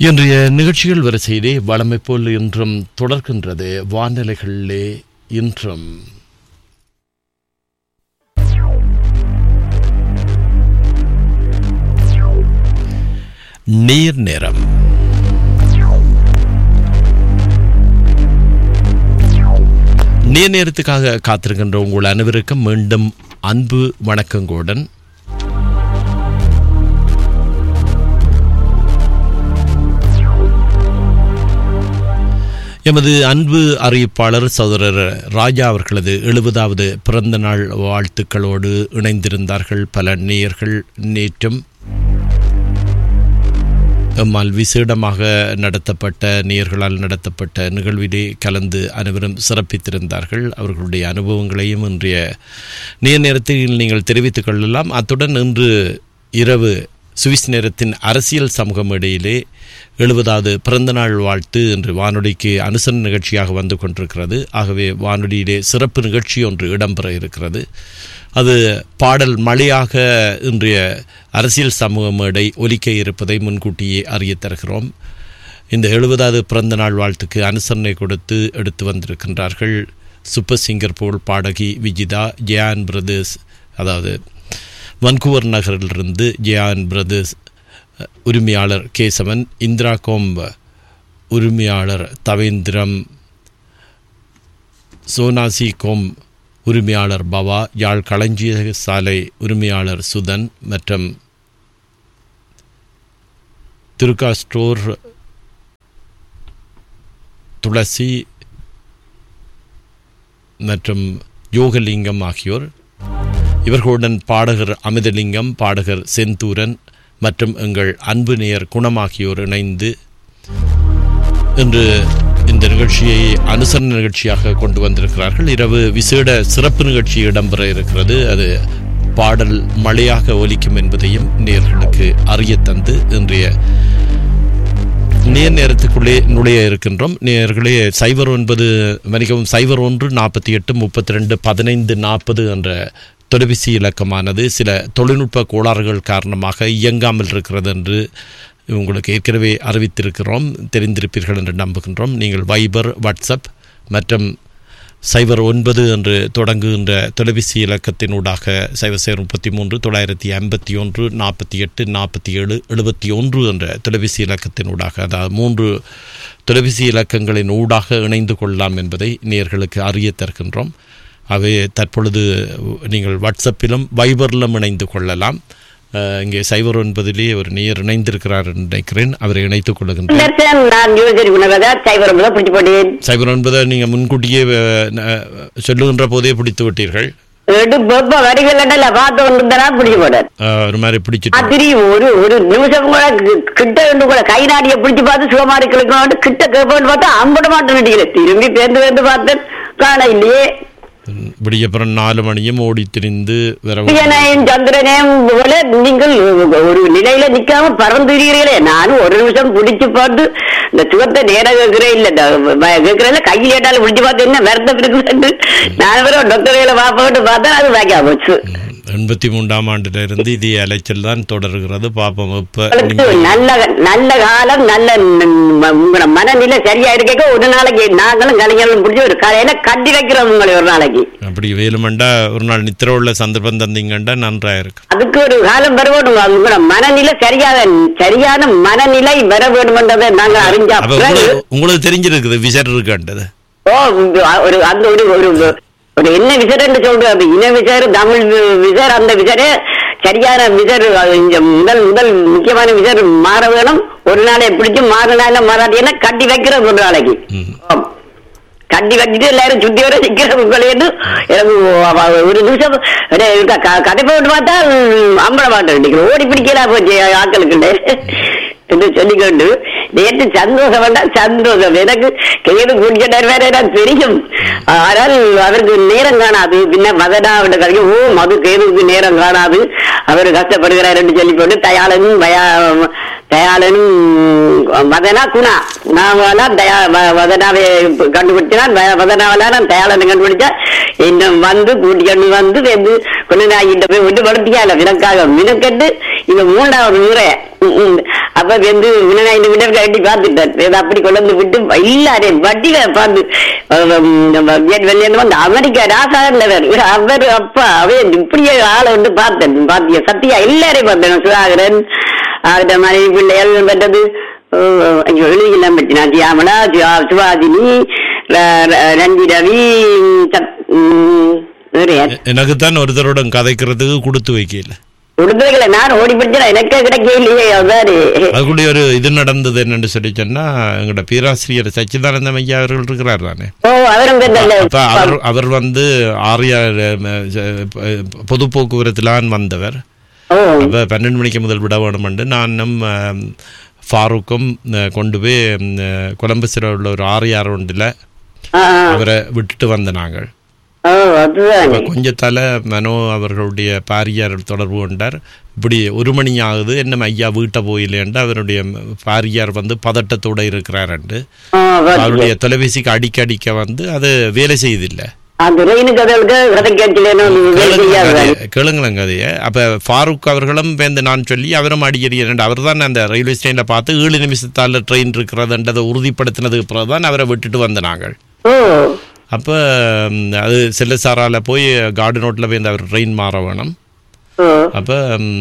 இன்றைய நிகழ்ச்சிகள் வரிசையிலே வளமை போல் இன்றும் தொடர்கின்றது வானிலைகளிலே இன்றும் நீர் நிறம் நீர் நேரத்துக்காக காத்திருக்கின்ற உங்கள் அனைவருக்கும் மீண்டும் அன்பு வணக்கங்களுடன் எமது அன்பு அறிவிப்பாளர் சகோதரர் ராஜா அவர்களது எழுபதாவது பிறந்த நாள் வாழ்த்துக்களோடு இணைந்திருந்தார்கள் பல நேயர்கள் நேற்றும் எம்மால் விசேடமாக நடத்தப்பட்ட நேயர்களால் நடத்தப்பட்ட நிகழ்விலே கலந்து அனைவரும் சிறப்பித்திருந்தார்கள் அவர்களுடைய அனுபவங்களையும் இன்றைய நேர் நேரத்தில் நீங்கள் தெரிவித்துக் கொள்ளலாம் அத்துடன் இன்று இரவு சுவிஸ் நேரத்தின் அரசியல் சமூக மேடையிலே எழுபதாவது பிறந்தநாள் வாழ்த்து இன்று வானொலிக்கு அனுசரண நிகழ்ச்சியாக வந்து கொண்டிருக்கிறது ஆகவே வானொலியிலே சிறப்பு நிகழ்ச்சி ஒன்று இடம்பெற இருக்கிறது அது பாடல் மழையாக இன்றைய அரசியல் சமூக மேடை ஒலிக்க இருப்பதை முன்கூட்டியே அறிய தருகிறோம் இந்த எழுபதாவது பிறந்த நாள் வாழ்த்துக்கு அனுசரணை கொடுத்து எடுத்து வந்திருக்கின்றார்கள் சூப்பர் சிங்கர் போல் பாடகி விஜிதா ஜெயான் பிரதர்ஸ் அதாவது வன்கூவர் நகரிலிருந்து ஜெயான் பிரதர்ஸ் உரிமையாளர் கேசவன் இந்திரா கோம்ப் உரிமையாளர் தவேந்திரம் சோனாசி கோம் உரிமையாளர் பவா யாழ் களஞ்சிய சாலை உரிமையாளர் சுதன் மற்றும் துர்கா ஸ்டோர் துளசி மற்றும் யோகலிங்கம் ஆகியோர் இவர்களுடன் பாடகர் அமிதலிங்கம் பாடகர் செந்தூரன் மற்றும் எங்கள் அன்பு நேயர் குணம் ஆகியோர் இணைந்து இன்று இந்த நிகழ்ச்சியை அனுசரண நிகழ்ச்சியாக கொண்டு வந்திருக்கிறார்கள் இரவு விசேட சிறப்பு நிகழ்ச்சி இடம்பெற இருக்கிறது அது பாடல் மழையாக ஒலிக்கும் என்பதையும் நேர்களுக்கு அறிய தந்து இன்றைய நேர் நேரத்துக்குள்ளே நுழைய இருக்கின்றோம் நேர்களே சைபர் ஒன்பது மணிக்கவும் சைபர் ஒன்று நாற்பத்தி எட்டு முப்பத்தி ரெண்டு பதினைந்து நாற்பது என்ற தொலைபேசி இலக்கமானது சில தொழில்நுட்ப கோளாறுகள் காரணமாக இயங்காமல் இருக்கிறது என்று உங்களுக்கு ஏற்கனவே அறிவித்திருக்கிறோம் தெரிந்திருப்பீர்கள் என்று நம்புகின்றோம் நீங்கள் வைபர் வாட்ஸ்அப் மற்றும் சைபர் ஒன்பது என்று தொடங்குகின்ற தொலைபேசி இலக்கத்தினூடாக சைபர் சைபர் முப்பத்தி மூன்று தொள்ளாயிரத்தி ஐம்பத்தி ஒன்று நாற்பத்தி எட்டு நாற்பத்தி ஏழு எழுபத்தி ஒன்று என்ற தொலைபேசி இலக்கத்தினூடாக அதாவது மூன்று தொலைபேசி இலக்கங்களின் ஊடாக இணைந்து கொள்ளலாம் என்பதை நேர்களுக்கு அறிய தருகின்றோம் அவை தற்பொழுது நீங்கள் வாட்ஸ்அப்பிலும் வைபரிலும் இணைந்து கொள்ளலாம் இங்கே சைபர் ஒன்பதிலே ஒரு நேர் இணைந்திருக்கிறார் நினைக்கிறேன் அவரை இணைத்துக் கொள்ளுகின்றேன் நான் யோசரி உணவதா சைவரம் தான் பிடிச்சு போட்டேன் சைபர் ஒன்பதை நீங்க முன்கூட்டியே சொல்லுகின்ற போதே பிடித்து விட்டீர்கள் எடு பொப்ப வரிகள் இல்ல பார்த்து ஒன்று பிடிச்சு போட்டார் ஒரு மாதிரி பிடிச்சிட்டு தெரியும் ஒரு ஒரு நிமிஷம் கூட கிட்ட இருந்து கூட கை நாடிய பிடிச்சு பார்த்து சுகமாரி கிழக்கு கிட்ட கேட்போன்னு பார்த்தா அம்பட மாட்டேன் திரும்பி பேருந்து பேருந்து பார்த்தேன் காண இல்லையே விடியப்புறம் நாலு மணியும் ஓடி திரிந்து வர சூரியனையும் சந்திரனையும் போல நீங்கள் ஒரு நிலையில நிக்காம பறந்துறீங்களே நானும் ஒரு நிமிஷம் பிடிச்சு பார்த்து இந்த சுகத்தை நேரம் கேட்கிறேன் இல்ல கேட்கிறேன் கையில் ஏட்டாலும் பிடிச்சு பார்த்து என்ன வருத்தம் இருக்குன்னு நான் வேற டாக்டர்களை பாப்போட்டு பார்த்தா அது வாக்கா போச்சு எண்பத்தி மூன்றாம் ஆண்டுல இருந்து இது அலைச்சல் தான் தொடர்கிறது பாப்போம் இப்ப நல்ல நல்ல காலம் நல்ல உங்களோட மனநிலை சரியா இருக்க ஒரு நாளைக்கு நாங்களும் கலைஞர்களும் பிடிச்சி ஒரு கலையில கட்டி வைக்கிறோம் உங்களை ஒரு நாளைக்கு அப்படி வேலுமண்டா ஒரு நாள் நித்திர உள்ள சந்தர்ப்பம் தந்தீங்கண்டா நன்றா இருக்கு அதுக்கு ஒரு காலம் வர வேண்டும் உங்களோட மனநிலை சரியாக சரியான மனநிலை வர வேண்டும்ன்றதை நாங்க அறிஞ்சா உங்களுக்கு தெரிஞ்சிருக்குது விசர் இருக்காண்டது ஓ ஒரு அந்த ஒரு ஒரு ஒரு என்ன விசர்ன்னு சொல்றது இன விசர் தமிழ் விசர் அந்த விசரே சரியான விசர் முதல் முதல் முக்கியமான விசர் மாற வேணும் ஒரு நாளை பிடிச்சு மாறு நாள மாறாட்டினா கட்டி வைக்கிற ஒரு நாளைக்கு கட்டி வச்சுட்டு எல்லாரும் சுத்தி வர நிக்கிற உங்களேன்னு எனக்கு ஒரு நிமிஷம் கதை போட்டு பார்த்தா அம்பள மாட்டேன் ஓடி பிடிக்கலாம் போச்சு ஆக்களுக்கு என்று சொல்லிக்கொண்டு நேற்று சந்தோஷம் வேண்டாம் சந்தோஷம் எனக்கு கேடு குடிக்கிறார் வேற எனக்கு தெரியும் ஆனால் அவருக்கு நேரம் காணாது பின்ன மதனா அவருடைய கதைக்கு ஓ மது கேதுவுக்கு நேரம் காணாது அவர் கஷ்டப்படுகிறார் என்று சொல்லி போட்டு தயாளனும் பயா தயாளனும் மதனா குணா குணாவெல்லாம் தயா மதனாவை கண்டுபிடிச்சான் மதனாவெல்லாம் தயாளனை கண்டுபிடிச்சா இன்னும் வந்து கூட்டிக்கொண்டு வந்து வந்து கொண்டு நாய்கிட்ட போய் விட்டு படுத்தியால வினக்காக வினக்கட்டு இது மூன்றாவது முறை அப்ப வந்து விநாயகர் விட கட்டி பார்த்துட்டார் வேற அப்படி கொண்டு வந்து விட்டு எல்லாரையும் வட்டியில பார்த்து வந்து அமெரிக்கா ராசா இருந்தவர் அவர் அப்பா அவன் இப்படியே ஆளை வந்து பார்த்தேன் பாத்திய சத்தியா எல்லாரையும் பார்த்தேன் சுதாகரன் அவர்கிட்ட மனைவி பிள்ளைகள் பெற்றது ஐயோ எழுதிக்கலாம் பற்றினா தியாமலா சிவாஜினி ர- ர- ரஞ்சி ரவி சத்- ம், வேற யார்? எனக்குத்தான் ஒருத்தருடன் கதைக்கிறதுக்கு கொடுத்து வைக்கல கொடுத்ததுல நான் ஓடி பிடிச்சா எனக்கே கிடைக்க இல்லையே அதாரு அதுக்குள்ளே ஒரு இது நடந்தது என்னன்னு சொல்லி சொன்னா எங்களோட பேராசிரியர் சச்சிதானந்தம் ஐயா அவர்கள் இருக்கிறார் தானே ஓ அவரும் பெற்றல அப்ப அவர் அவர் வந்து ஆரியா பொது போக்குவரத்திலான் வந்தவர் ஓ அப்ப பன்னெண்டு மணிக்கு முதல் விட வேணுமென்று நானும் அஹ், ஃபாரூக்கும் அஹ், கொண்டு போய் அஹ், கொலம்பஸில் உள்ள ஒரு ஆரியார் ஒன்றில் ஆ, ஆ. அவரை விட்டுட்டு வந்த நாங்கள் ஓ அதுதான் அப்ப கொஞ்சத்தால மனோ அவர்களுடைய பாரியார் தொடர்பு கொண்டார் இப்படி ஒரு மணி ஆகுது என்ன ஐயா வீட்டை போயிலேன்ட்டு அவருடைய பாரியார் வந்து பதட்டத்தோட இருக்கிறாருண்டு ஆ, பாத்து. அவருடைய தொலைபேசிக்கு அடிக்க அடிக்க வந்து அது வேலை செய்தில்லை அந்த ரெயின் கதைகளுக்கு கதை கேட்கலன்னு வேலை செய்யாது கேளுங்களேங்க அதைய அப்ப ஃபாரூக் அவர்களும் வந்து நான் சொல்லி அவரும் அடிக்கடி அவர் தான் அந்த ரயில்வே ஸ்டேஷன்ல பார்த்து ஏழு நிமிஷத்தால ட்ரெயின் இருக்கிறதுன்றதை உறுதிப்படுத்தினதுக்கு பிறகு தான் அவரை விட்டுட்டு வந்த நாங்கள் ஓ அப்போ அது செல்லசாரால போய் கார்டு நோட்டில் போய் அவர் ட்ரெயின் மாற வேணும் ஓ அப்போ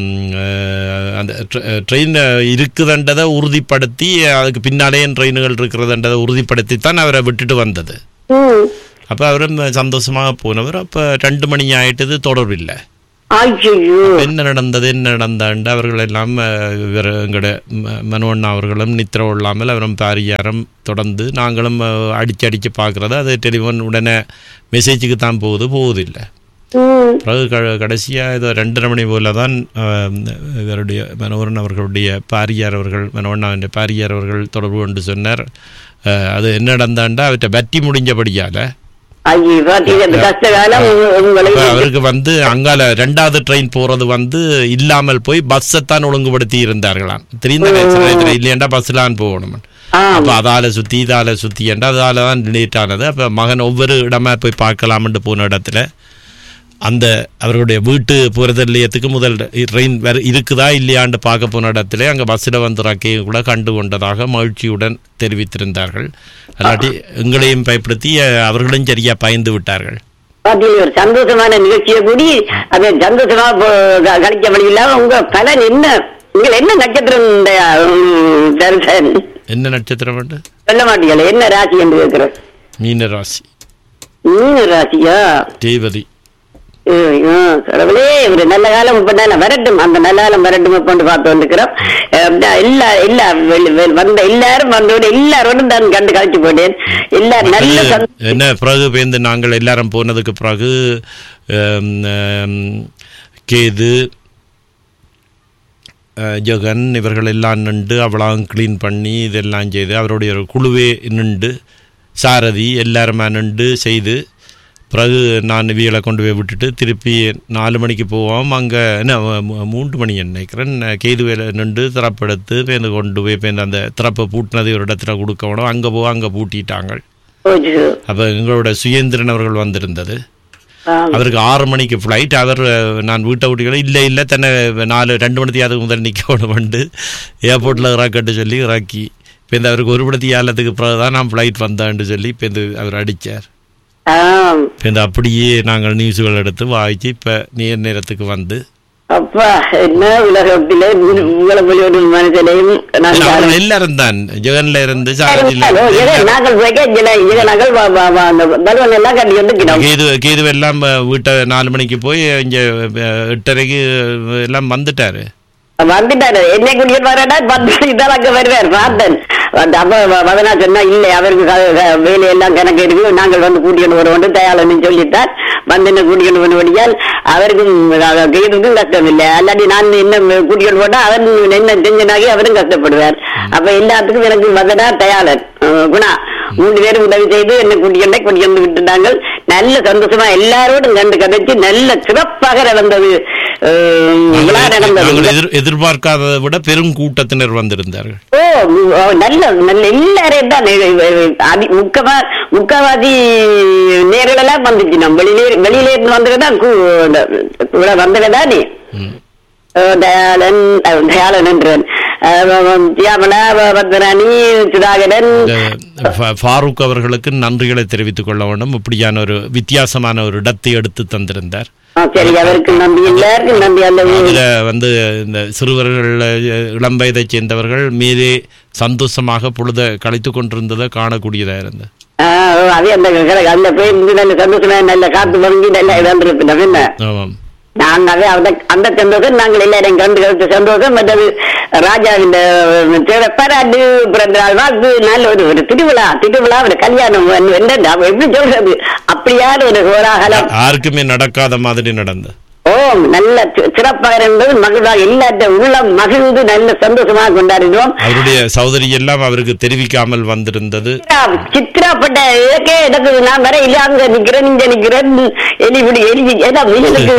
அந்த ட்ரெயின் இருக்குதுன்றதை உறுதிப்படுத்தி அதுக்கு பின்னாலேயே ட்ரெயினுகள் இருக்கிறதுன்றதை உறுதிப்படுத்தி தான் அவரை விட்டுட்டு வந்தது ம் அப்போ அவரும் சந்தோஷமாக போனவர் அப்போ ரெண்டு மணி ஆயிட்டது தொடர்பில்லை ஐயோ என்ன நடந்தது என்ன நடந்தாண்டு அவர்கள் எல்லாம் அஹ், இவர் எங்களோட ம- மனோண்ணா அவர்களும் நித்திர இல்லாமல் அவரும் பாரியாரம் தொடர்ந்து நாங்களும் அஹ், அடிச்சு அடிச்சு பார்க்குறது அது டெலிஃபோன் உடனே மெசேஜுக்கு தான் போகுது போகுதில்லை ம் பிறகு க கடைசியாக இது ரெண்டரை மணி போல தான் அஹ், இவருடைய மனோகரன் அவர்களுடைய பாரியார் அவர்கள் மனோண்ணாவின் பாரியார் அவர்கள் தொடர்பு கொண்டு சொன்னார் அஹ், அது என்ன நடந்தாண்டா அவர்கிட்ட பற்றி முடிஞ்சபடியால் ஐயோ பாத்தீங்க இந்த கஷ்ட காலம் உங்களை இப்ப அவருக்கு வந்து அங்கால ரெண்டாவது ட்ரெயின் போறது வந்து இல்லாமல் போய் பஸ்ஸை தான் ஒழுங்குபடுத்தி இருந்தார்களாம் தெரிந்த நேரத்தில் இல்லையாண்டா பஸ்லாம் போகணும் ஆ அப்ப அதால சுத்தி இதால சுத்தி என்றா அதால தான் லேட் ஆனது அப்ப மகன் ஒவ்வொரு இடமா போய் பார்க்கலாம்னு போன இடத்துல அந்த அவர்களுடைய வீட்டு போகிறது நிலையத்துக்கு முதல் ட்ரெயின் வேற இருக்குதா இல்லையான்னு பார்க்க போன இடத்துல அங்கே பஸ்ஸில் வந்து ரக்கையை கூட கண்டு கொண்டதாக மகிழ்ச்சியுடன் தெரிவித்திருந்தார்கள் அல்லாட்டி எங்களையும் பயப்படுத்தி அஹ், அவர்களும் சரியா பயந்து விட்டார்கள் பாத்தீங்க ஒரு சந்தோஷமான நிகழ்ச்சியை கூடி அதை சந்தோஷமா போ- க- கழிக்க வழி இல்லாம உங்க பலன் என்ன நீங்கள் என்ன நட்சத்திரம் இந்த, ம், தரிசன் என்ன நட்சத்திரம் உண்டு சொல்ல மாட்டீங்களா என்ன ராசி என்று கேட்கிறேன் மீன ராசி மீன ராசியா தேவதி ஐயோ, கடவுளே ஒரு நல்ல காலம் இப்ப நல்ல வரட்டும் அந்த நல்ல காலம் வரட்டும் கொண்டு பார்த்து வந்துக்கிறோம் அஹ் எல்லா எல்லா வெளி- வெளி- வந்த எல்லாரும் வந்தோட எல்லாரோடும் தான் கண்டு கழிச்சு போட்டேன் எல்லாரும் நல்ல மக்கள் சந்தோஷம். என்ன பிறகு பேருந்து நாங்கள் எல்லாரும் போனதுக்கு பிறகு ஆம், ஆம், கேது அஹ், ஜெகன் இவர்கள் எல்லாம் நின்று அவளாம் க்ளீன் பண்ணி இதெல்லாம் செய்து அவருடைய ஒரு குழுவே நின்று சாரதி எல்லாருமே நின்று செய்து பிறகு நான் இவியலை கொண்டு போய் விட்டுட்டு திருப்பி நாலு மணிக்கு போவோம் அங்கே என்ன மூ- மூன்று மணி நினைக்கிறேன் கேதுவேல நின்று திறப்பெடுத்து பேருந்து கொண்டு போய் பேருந்து அந்த திறப்பை பூட்டினது ஒரு இடத்துல கொடுக்கணும் அங்கே போ அங்கே பூட்டிட்டாங்க போச்சு. அப்போ எங்களோட சுயேந்திரன் அவர்கள் வந்திருந்தது ஆம். அவருக்கு ஆறு மணிக்கு ஃப்ளைட் அவர் அஹ், நான் வீட்டை விட்டுக்கல இல்லை இல்லை தன்னை நாலு ரெண்டு மணிக்கு அதுக்கு முதல் நிற்க வந்து ஏர்போர்ட்டில் இறக்கட்டு சொல்லி இறக்கி இப்போ இந்த அவருக்கு ஒரு மணிக்கு ஏழத்துக்கு பிறகு தான் நான் ஃப்ளைட் வந்தேன்னு சொல்லி இப்போ இந்த அவர் அடித்தார் ஆம். இப்போ இந்த அப்படியே நாங்கள் நியூஸுகள் எடுத்து வாய்ச்சி இப்போ நேர் நேரத்துக்கு வந்து அப்பா என்ன உலகத்திலே உ- உங்களை போல ஒரு மனுஷனையும் நாங்கள் அவர்கள் எல்லாரும் தான் ஜெகன்ல இருந்து சாரதியில் ஓ, இதை நாங்கள் வைக்க இதை இதை நாங்கள் வ- வ- வ- அந்த பலூன் எல்லாம் கட்டி வந்துக்கிறோம் கேது கேது எல்லாம் அஹ், வீட்டை நாலு மணிக்கு போய் இங்கே எட்டரைக்கு அஹ், எல்லாம் வந்துட்டாரு வந்துட்டாரு என்னை கூட்டிட்டு வரடா பத்து மணிக்கு தான் அங்க வருவார் பார்த்தேன் வந்து அப்ப வ- வதனா சொன்னா இல்லை அவருக்கு க- க- வேலையெல்லாம் கணக்கு இருக்கு நாங்கள் வந்து கூட்டிட்டு வருவோம் தயாளன்னு சொல்லிட்டார் வந்து என்ன கூட்டிட்டு வருவடியால் அவருக்கும் அஹ், கேதுக்கும் கஷ்டம் இல்லை அல்லாட்டி நான் என்ன கூட்டிட்டு போட்டா அவர் என்ன செஞ்சனாகி அவரும் கஷ்டப்படுவார் அப்ப எல்லாத்துக்கும் எனக்கு வதனா தயாளன் அஹ், குணா மூணு பேரும் உதவி செய்து என்ன கூட்டியண்டை கூட்டியந்து விட்டுட்டாங்க நல்ல சந்தோஷமா எல்லாரோடும் கண்டு கதைச்சு நல்ல சிறப்பாக நடந்தது அஹ், விழா நடந்தது நாங்கள் எதிர் எதிர்பார்க்காததை விட பெரும் கூட்டத்தினர் வந்திருந்தார்கள் ஓ ம், ஓ, நல்ல நல்ல எல்லாரையும் தான் நே- நே- அதி முக்கமா முக்கவாதி நேர்களெல்லாம் வந்துச்சு நம்ம வெளியிலே வெளியில இருந்து வந்ததுதான் கூட வந்ததுதான் நீ ம். அஹ், தயாளன் அஹ், தயாளன் என்றவன் அஹ், தியாமலா பத்மராணி சுதாகரன் இந்த ஃபா- ஃபாரூக் அவர்களுக்கு நன்றிகளை தெரிவித்துக் கொள்ள வேண்டும் இப்படியான ஒரு வித்தியாசமான ஒரு இடத்தை எடுத்து தந்திருந்தார் ஆ, சரி அவருக்கு நம்பி எல்லாருக்கும் நம்பி அந்த அதுல வந்து இந்த சிறுவர்கள் அஹ், இளம் வயதைச் சேர்ந்தவர்கள் மீறி சந்தோஷமாக பொழுத கழித்துக் கொண்டிருந்ததை காணக்கூடியதா இருந்தது ஆ, அதே அந்த அந்த பேர் நல்ல சந்தோஷமா நல்ல காத்து வாங்கி நல்ல இடம் என்ன ஆமாம் நாங்கள் அந்த அந்த சந்தோஷம் நாங்கள் எல்லாரும் கண்டு கழித்த சந்தோஷம் மற்றது ராஜாவின் பாராட்டு பிறந்த நாள் வாழ்த்து நல்ல ஒரு ஒரு திருவிழா திருவிழா ஒரு கல்யாணம் என்ன என்ன- எப்படி சொல்றது அப்படியான ஒரு கோலாகலம் யாருக்குமே நடக்காத மாதிரி நடந்தது ஓ நல்ல சி- சிறப்பாக இருந்தது மகிழ்வாக எல்லாத்த உள்ளம் மகிழ்ந்து நல்ல சந்தோஷமாக கொண்டாடினோம் அவருடைய சௌதரி எல்லாம் அவருக்கு தெரிவிக்காமல் வந்திருந்தது சித்ரா சித்ராப்பட்ட இலக்கே எனக்கு நான் வர இல்ல அங்க நிக்கிறேன் இங்க நிக்கிறேன் எலிபடி எலி ஏதா முயலுக்கு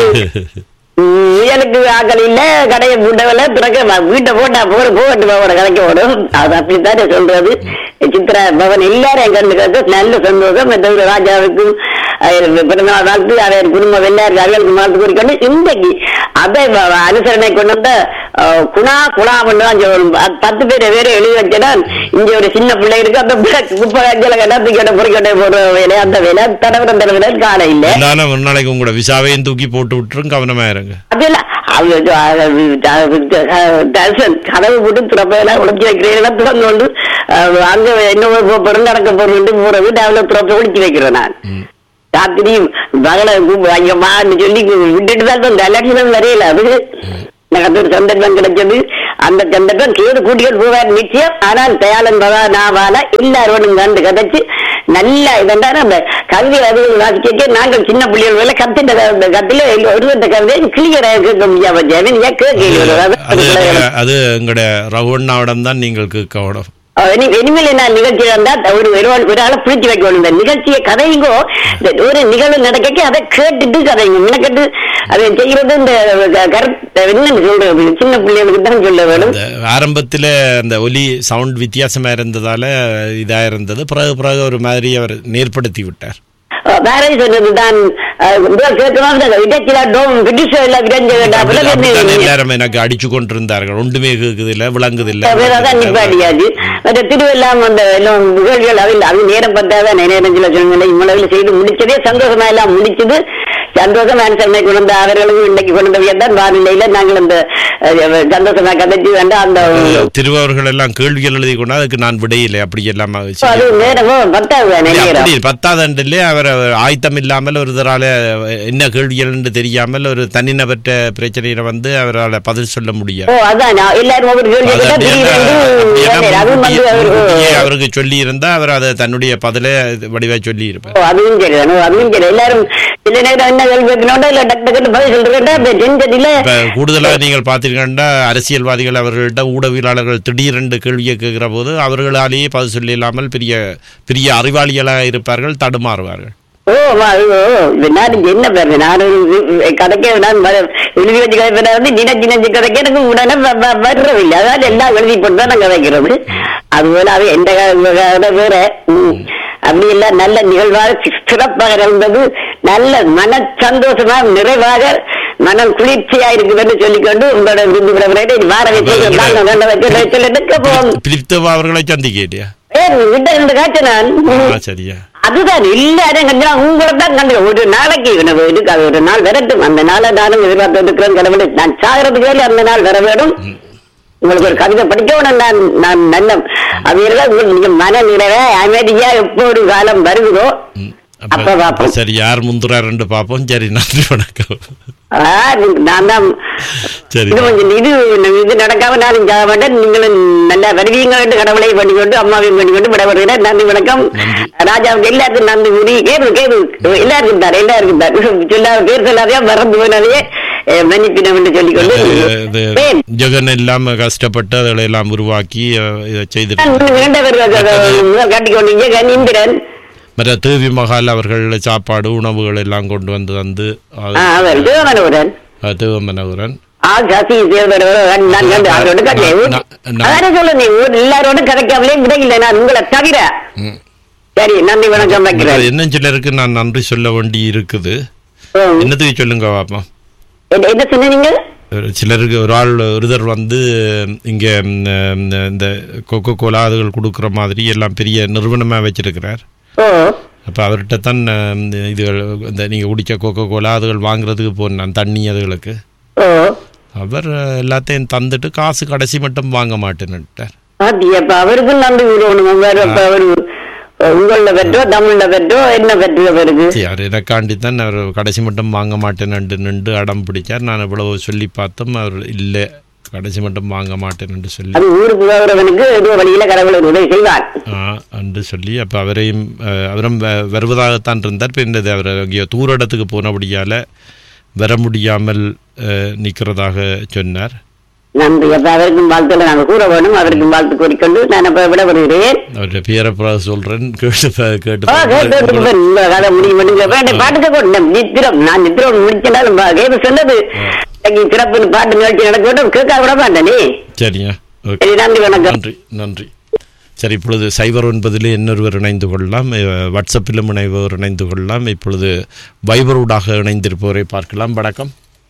முயலுக்கு ஆக்கள் இல்ல கடையை பூட்டவில்ல பிறகு வ- வீட்டை போட்டா போற போட்டு போட கடைக்கு போடும் அது அப்படித்தானே சொல்றது சித்ரா பவன் எல்லாரும் என் கண்டு கண்டு நல்ல சந்தோஷம் மற்ற ராஜாவுக்கும் அவர் பிறந்தநாள் வாழ்த்து அவர் குடும்பம் எல்லாரும் அவர்களுக்கு வாழ்த்து கூறிக்கொண்டு இன்றைக்கு அதை வ- அனுசரணை கொண்டு வந்த அஹ், குணா குணா தான் சொல்லணும் அது பத்து பேர் வேற எழுதி வச்சேன்னா இங்க ஒரு சின்ன பிள்ளை இருக்கு அந்த பிள்ளை குப்பை அஞ்சல கட்டா தூக்கிட்ட பொறிக்கட்டை போடுற வேலை அந்த வேலை தடவிடம் தடவிட காலை இல்ல இருந்தாலும் ஒரு நாளைக்கு உங்களோட விசாவையும் தூக்கி போட்டு விட்டுரும் கவனமா இருங்க அதெல்லாம் அது அது- அது- அது- தரிசன் கதவு போட்டு திறப்பையெல்லாம் உடைச்சி வைக்கிறேன் திறந்து கொண்டு அஹ், அங்க என்ன பொருள் நடக்க பொருள் போற வீட்டு அவளை திறப்பை ஒழிச்சு வைக்கிறேன் நான் ராத்திரி மகளை ஐயம்மான்னு சொல்லி விட்டுட்டு தான் இந்த லட்சணம் வரையில அது எனக்கு ஒரு சந்தர்ப்பம் கிடைச்சது அந்த சந்தர்ப்பம் கேது கூட்டிகள் போவார் நிச்சயம் ஆனால் தயாளன் பவா நாவால எல்லாரோடும் கண்டு கதைச்சு நல்ல இதென்றாரு அந்த கவிதை அது வாசிக்க நாங்கள் சின்ன பிள்ளைகள் வேலை கத்திட்ட அந்த கத்தில ஒரு கவிதை கிளியரை கேட்க முடியாம ஜெயன் ஏன் அது கேட்க அது எங்களுடைய ரகுவண்ணாவிடம் தான் நீங்கள் கேட்கணும் இனி- இனிமேல் என்ன நிகழ்ச்சி வந்தா ஒரு ஒரு- ஒரு ஆளை பிடிச்சு வைக்கணும் இந்த நிகழ்ச்சியை கதைங்கோ இந்த ஒரு நிகழ்வு நடக்க அதை கேட்டுட்டு கதைங்க மினக்கட்டு அதை செய்யறது இந்த க- கருத்து என்னன்னு சொல்றது சின்ன பிள்ளைகளுக்கு தான் சொல்ல வேணும் அந்த ஆரம்பத்தில் அந்த ஒலி சவுண்ட் வித்தியாசமா இருந்ததால இதா இருந்தது பிறகு பிறகு ஒரு மாதிரி அவர் நேர்படுத்தி விட்டார் வேற சொன்னதுதான் கேட்கணும் விடச்சிலா டோம் பிடிச்ச எல்லாம் விடஞ்ச வேண்டாம் அப்படித்தான் பிறகு எல்லாரும் எனக்கு அடிச்சு கொண்டிருந்தார்கள் ஒன்றுமே கேக்குது இல்ல விளங்குது இல்ல வேறதான் நிப்பாட்டியாச்சு மற்ற திருவெல்லாம் அந்த எல்லாம் புகழ்கள் அவையில் அது நேரம் பார்த்தாதான் நேரஞ்சில சொன்னீங்க இவ்வளவு செய்து முடிச்சதே சந்தோஷமா எல்லாம் முடிச்சது சந்தோஷம் அனுசரணை கொண்டு வந்த அவர்களும் இன்னைக்கு கொண்டு வந்தவையா தான் வானிலையில நாங்கள் அந்த அஹ், சந்தோஷமா கதைச்சு வேண்டாம் அந்த திருவவர்கள் எல்லாம் கேள்விகள் எழுதி கொண்டு அதுக்கு நான் விடையில்லை அப்படி எல்லாம் So, அது நேரமோ பத்தாவது தானே நேரம் அப்படி பத்தாதண்டிலே அவர் ஆயத்தம் இல்லாமல் ஒரு தரால என்ன கேள்விகள் என்று தெரியாமல் ஒரு தனிநபற்ற பிரச்சனையில வந்து அவரால் பதில் சொல்ல முடியாது ஓ அதான் நான் எல்லாரும் ஒவ்வொரு கேள்வி அது கேட்டா அப்படியே திடீரென்று அப்படியே வேலை. அதுவும் வந்து முன்கூட்டியே- அவர் முன்கூட்டியே அவருக்கு சொல்லி இருந்தா அவர் அதை தன்னுடைய பதில வடிவா சொல்லி இருப்பார் ஓ, அதுவும் சரிதான் ஓ, அதுவும் சரி எல்லாரும் சில நேரம் என்ன கேள்வி கேட்கணும்டா இல்ல டக்கு டக்குன்னு பதில் சொல்றேன்டா அப்ப டென்ஷன்ல இப்ப கூடுதலாக நீங்கள் பார்த்தீங்கன்னா அரசியல்வாதிகள் அவர்கள்ட்ட ஊடகவியலாளர்கள் திடீரென்று கேள்வியை கேட்கிற போது அவர்களாலேயே பதில் சொல்லி இல்லாமல் பெரிய பெரிய அறிவாளிகளாக இருப்பார்கள் தடுமாறுவார்கள் ஓ வா, ஓ, இது நான் இங்க என்ன பேரு நான் ஒரு கதைக்க நான் வ- எழுதி வச்சு கதைப்பேன் வந்து நினைச்சு நினைச்சு கதைக்க எனக்கு உடனே வ- வ- வர்றதில்லை அதாவது எல்லாம் எழுதி போட்டு தான் நான் கதைக்கிறது அதுபோல அது எந்த க- கதை வேற ம். அப்படி எல்லாம் நல்ல நிகழ்வாக சி- சிறப்பாக இருந்தது நல்ல மன சந்தோஷமா நிறைவாக மனம் குளிர்ச்சியா இருக்குதுன்னு சொல்லிக்கொண்டு உங்களோட விருந்து பிரபுரே வார வச்சு வச்சு போவோம் பிலிப்தேவா அவர்களை சந்திக்கலையா ஏன் விட்ட ரெண்டு காய்ச்ச நான் ஆ, சரியா அதுதான் எல்லாரும் கண்டா உங்களை தான் கண்டு ஒரு நாளைக்கு எனக்கு இருக்காது ஒரு நாள் வரட்டும் அந்த நாளை நானும் எதிர்பார்த்து இருக்கிறேன் கடவுளை நான் சாகிறதுக்கு வேலை அந்த நாள் வர வேண்டும் உங்களுக்கு ஒரு கவிதை படிக்கணும் நான் நான் நல்ல அவையெல்லாம் உங்களுக்கு நீங்க மன நிறைவ அமைதியா எப்போ ஒரு காலம் வருகிறோ ம். அப்ப அப்ப பார்ப்போம். சரி யார் முந்துறாருன்னு பார்ப்போம் சரி நன்றி வணக்கம் ஆ, நான் தான் சரி இது கொஞ்சம் இது இது நடக்காம நானும் ஜாக மாட்டேன் நீங்களும் நல்லா வருவீங்க என்று கடவுளை பண்ணிக்கொண்டு அம்மாவையும் பண்ணிக்கொண்டு விடப்படுகிறேன் நன்றி வணக்கம் நன்றி. ராஜாவுக்கு எல்லாருக்கும் நன்றி கூறி கேது கேது எல்லாருக்கும் தான் எல்லாருக்கும் தான் சொல்லாத பேர் சொல்லாதையா மறந்து போனதையே அஹ், மன்னிப்பினம் என்று சொல்லிக்கொண்டு இது வேன். ஜெகன் எல்லாம் கஷ்டப்பட்டு அதை எல்லாம் உருவாக்கி அஹ், இதை செய்து நான் இன்னும் இரண்டு பேர் முதல் கட்டிக்கொண்டீங்க இந்திரன் மற்ற தேவி மகால் அவர்கள் சாப்பாடு உணவுகள் எல்லாம் கொண்டு வந்து வந்து அது- ஆ, அவர் சிவமனோரன் அது தேவமனகுரன் ஆ சசி சிவமனோரன் நான் கண்டு அவரோட கட்டை நான்- நான்- அதானே சொல்ல நீ எல்லாரோடும் கதைக்காமலே விடையில்லை நான் உங்களை தவிர ம். சரி நன்றி வணக்கம் வைக்கிறேன் என்ன சிலருக்கு நான் நன்றி சொல்ல வேண்டி இருக்குது ஓ. என்னத்துக்கு சொல்லுங்க பாப்பா என்ன என்ன சொன்னீங்க ஒரு சிலருக்கு ஒரு ஆள் ஒருத்தர் வந்து இங்கே இந்த கொக்கோ கோலா அதுகள் கொடுக்குற மாதிரி எல்லாம் பெரிய நிறுவனமாக வச்சிருக்கிறார் ஓ அப்போ அவர்கிட்ட தான் அஹ், இந்த இதுகள் இந்த நீங்கள் குடிச்ச கொக்கோ கோலா அதுகள் வாங்குறதுக்கு போனேன் தண்ணி அதுகளுக்கு ஓ அவர் அஹ், எல்லாத்தையும் தந்துட்டு காசு கடைசி மட்டும் வாங்க மாட்டேன்னுட்டார் பாத்தி அப்ப அவருக்கும் நன்றி கூறணும் வேற இப்ப அவரு உங்கள பெற்றோ தமிழ்ல பெற்றோ என்ன பெற்றோ அவருக்கு யார் எனக்காண்டி தான் அவர் கடைசி மட்டும் வாங்க மாட்டேன்னு நின்று அடம் பிடிச்சார் நான் இவ்வளவு சொல்லி பார்த்தோம் அவர் இல்லை கடைசி மட்டும் வாங்க மாட்டேன்னு சொல்லி அது ஊருக்கு போகிறவனுக்கு ஏதோ வழியில கடவுள் ஒரு உதவி செய்வார் ஆ, என்று சொல்லி அப்போ அவரையும் அஹ், அவரும் வ- வருவதாகத்தான் இருந்தார் பின்னது அவர் அங்கேயோ தூர இடத்துக்கு போனபடியால் வர முடியாமல் நிற்கிறதாக சொன்னார் நன்றி அப்ப அவருக்கும் வாழ்த்துல நாங்க கூற வேணும் அவருக்கும் வாழ்த்து கூறிக்கொண்டு நான் அப்ப விட வருகிறேன் அவருடைய பேரை அப்புறம் சொல்கிறேன் கேட்டு பா- கேட்டு ஆ, கேட்டு பாருங்க. கேட்டு பாரு. இந்த கதை முடியும் பண்ணுங்க. வேண்டாம், பாட்டுக்கு கூட நித்திரம் நான் நித்திரம் முடிச்சாலும் கேட்டு சொன்னது இன்னைக்கு சிறப்பு பாட்டு நிகழ்ச்சி நடக்கட்டும் கேட்க விட மாட்டேனே சரிங்க ஓகே சரி நன்றி வணக்கம் நன்றி நன்றி சரி இப்பொழுது சைபர் ஒன்பதில் இன்னொருவர் இணைந்து கொள்ளலாம் அஹ், வாட்ஸ்அப்பிலும் இணைவர் இணைந்து கொள்ளலாம் இப்பொழுது வைபரூடாக இணைந்திருப்பவரை பார்க்கலாம் வணக்கம்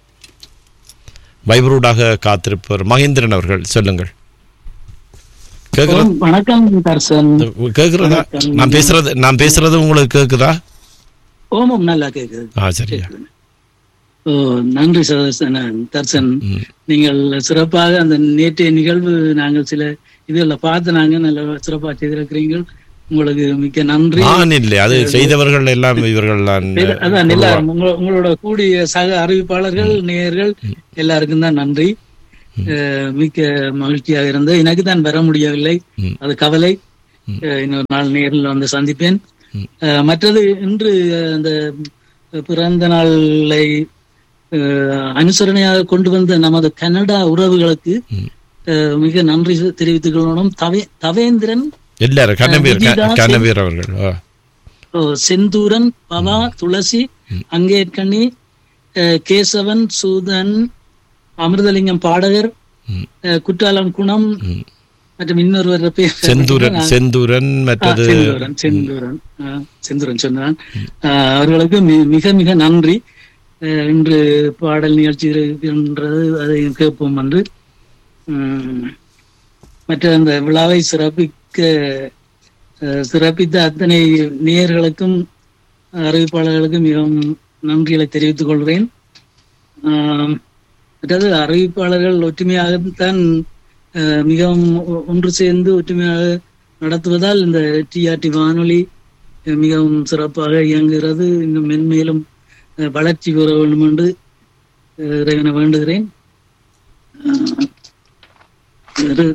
வைபரூடாக காத்திருப்பவர் மகேந்திரன் அவர்கள் சொல்லுங்கள் கேக்குறதா ஓ, வணக்கம் தர்சன் கேக்குறதா நான் பேசுறது நான் பேசுறது உங்களுக்கு கேக்குதா ஓமம் நல்லா கேக்குது ஆ சரியா ஓ நன்றி சதர்சன் தர்சன் ம். நீங்கள் சிறப்பாக அந்த நேற்றைய நிகழ்வு நாங்கள் சில இதுல பார்த்து நாங்க நல்ல சிறப்பா செய்திருக்கிறீங்க உங்களுக்கு மிக்க நன்றி நான் இல்லை அது செய்தவர்கள் எல்லாம் இவர்கள் தான் இது- அதான் எல்லாரும் உங்க- உங்களோட கூடிய சக அறிவிப்பாளர்கள் நேயர்கள் எல்லாருக்கும் தான் நன்றி அஹ், மிக்க மகிழ்ச்சியாக இருந்தது எனக்கு தான் வர முடியவில்லை ம். அது கவலை அஹ், இன்னொரு நாள் நேரில் வந்து சந்திப்பேன் ம். அஹ், மற்றது இன்று அஹ், அந்த பிறந்த நாளை அஹ், அனுசரணையாக கொண்டு வந்த நமது கனடா உறவுகளுக்கு ம். அஹ், மிக நன்றி தெரிவித்துக் கொள்ளணும் தவே தவேந்திரன் எல்லாரும் கண்ணவீர் விஜயதாஸ் கண்ணவீர் அவர்கள் ஆ. ஓ, செந்தூரன் பவா துளசி அங்கேற்கனி அஹ், கேசவன் சூதன் அமிர்தலிங்கம் பாடகர் ம். அஹ், குற்றாலம் குணம் ம். மற்றும் இன்னொருவர் பேர் செந்தூரன் செந்தூரன் ஆ, மற்றது செந்தூரன் செந்தூரன் ஆ, செந்தூரன் சொன்னான் ஆ, அவர்களுக்கு மி- மிக மிக நன்றி அஹ், இன்று பாடல் நிகழ்ச்சி இருக்கின்றது அதை கேட்போம் என்று உம், மற்ற அந்த விழாவை சிறப்பிக்க அஹ், சிறப்பித்த அத்தனை நேயர்களுக்கும் அறிவிப்பாளர்களுக்கும் மிகவும் நன்றிகளை தெரிவித்துக் கொள்கிறேன் ஆம், மற்றது அறிவிப்பாளர்கள் ஒற்றுமையாகத்தான் அஹ், மிகவும் ஒ- ஒன்று சேர்ந்து ஒற்றுமையாக நடத்துவதால் இந்த டிஆர்டி வானொலி அஹ், மிகவும் சிறப்பாக இயங்குகிறது இன்னும் மென்மேலும் அஹ், வளர்ச்சி பெற வேண்டும் என்று அஹ், இறைவனை வேண்டுகிறேன் அஹ், வேறு,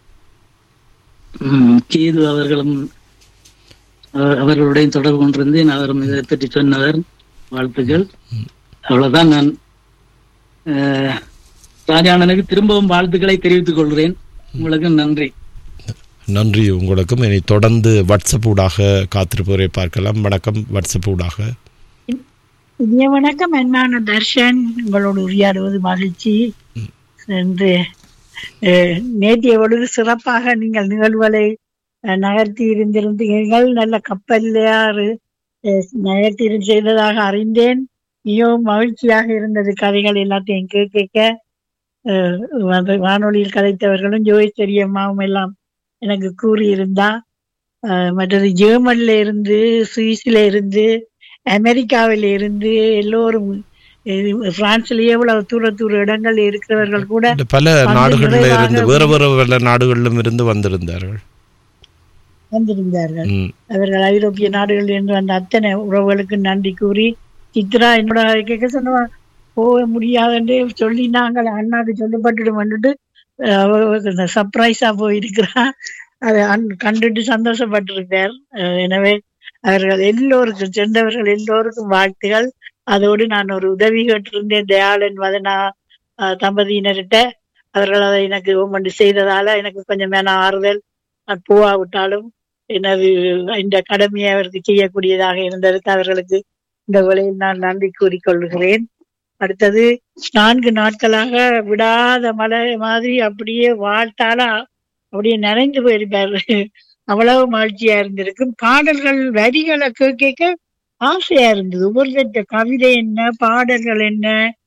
ம், கேது அவர்களும் அவர்- அவர்களுடைய தொடர்பு கொண்டிருந்தேன் அவரும் இதை பற்றி சொன்னவர் வாழ்த்துக்கள் அவ்வளவுதான் நான் அஹ், ராஜாண்ணனுக்கு திரும்பவும் வாழ்த்துக்களை தெரிவித்துக் கொள்கிறேன் உங்களுக்கு நன்றி நன்றி உங்களுக்கும் இனி தொடர்ந்து வாட்ஸ்அப் ஊடாக காத்திருப்பவரை பார்க்கலாம் வணக்கம் வாட்ஸ்அப் ஊடாக இனிய வணக்கம் அன்பான தர்ஷன் உங்களோடு உரையாடுவது மகிழ்ச்சி என்று அஹ், நேற்றைய பொழுது சிறப்பாக நீங்கள் நிகழ்வுகளை அஹ், நகர்த்தி இருந்திருந்தீர்கள் நல்ல கப்பல்லையாறு நகர்த்தி இருந்து செய்ததாக அறிந்தேன் மிகவும் மகிழ்ச்சியாக இருந்தது கதைகள் எல்லாத்தையும் கேட்க அஹ், வந்து வானொலியில் கதைத்தவர்களும் ஜோயஸ்வரி அம்மாவும் எல்லாம் எனக்கு கூறியிருந்தா அஹ், மற்றது ஜெர்மன்ல இருந்து சுவிஸ்ல இருந்து அமெரிக்காவில இருந்து எல்லோரும் இது பிரான்ஸ்லயே எவ்வளவு தூர தூர இடங்கள் இருக்கிறவர்கள் கூட இந்த பல வந்து நாடுகளில் நிறைவாக இருந்து வேறு வேறு பல நாடுகளிலும் இருந்து வந்திருந்தார்கள் வந்திருந்தார்கள் ம். அவர்கள் ஐரோப்பிய நாடுகளில் இருந்து வந்த அத்தனை உறவுகளுக்கு நன்றி கூறி சித்ரா என்னோட கேட்க சொன்ன போக முடியாதுன்னு சொல்லி நாங்கள் அண்ணாக்கு சொல்லப்பட்டுடும் வந்துட்டு சர்ப்ரைஸா போயிருக்கிறா அதை அன்- கண்டுட்டு சந்தோஷப்பட்டிருக்கார் அஹ் எனவே அவர்கள் எல்லோருக்கும் சென்றவர்கள் எல்லோருக்கும் வாழ்த்துகள் அதோடு நான் ஒரு உதவி கேட்டிருந்தேன் தயாளன் வதனா அஹ், தம்பதியினர்கிட்ட அவர்கள் அதை எனக்கு ஒவ்வொன்று செய்ததால எனக்கு கொஞ்சம் மேல ஆறுதல் நான் போவாவிட்டாலும் எனது இந்த கடமையை அவருக்கு செய்யக்கூடியதாக இருந்ததற்கு அவர்களுக்கு இந்த வேளையில் நான் நன்றி கூறிக்கொள்கிறேன் அடுத்தது நான்கு நாட்களாக விடாத மழை மாதிரி அப்படியே வாழ்த்தால அப்படியே நனைந்து போயிருப்பாரு அவ்வளவு மகிழ்ச்சியா இருந்திருக்கும் பாடல்கள் வரிகளை கேட்க ஆசையா இருந்தது ஒவ்வொருத்தட்ட கவிதை என்ன பாடல்கள் என்ன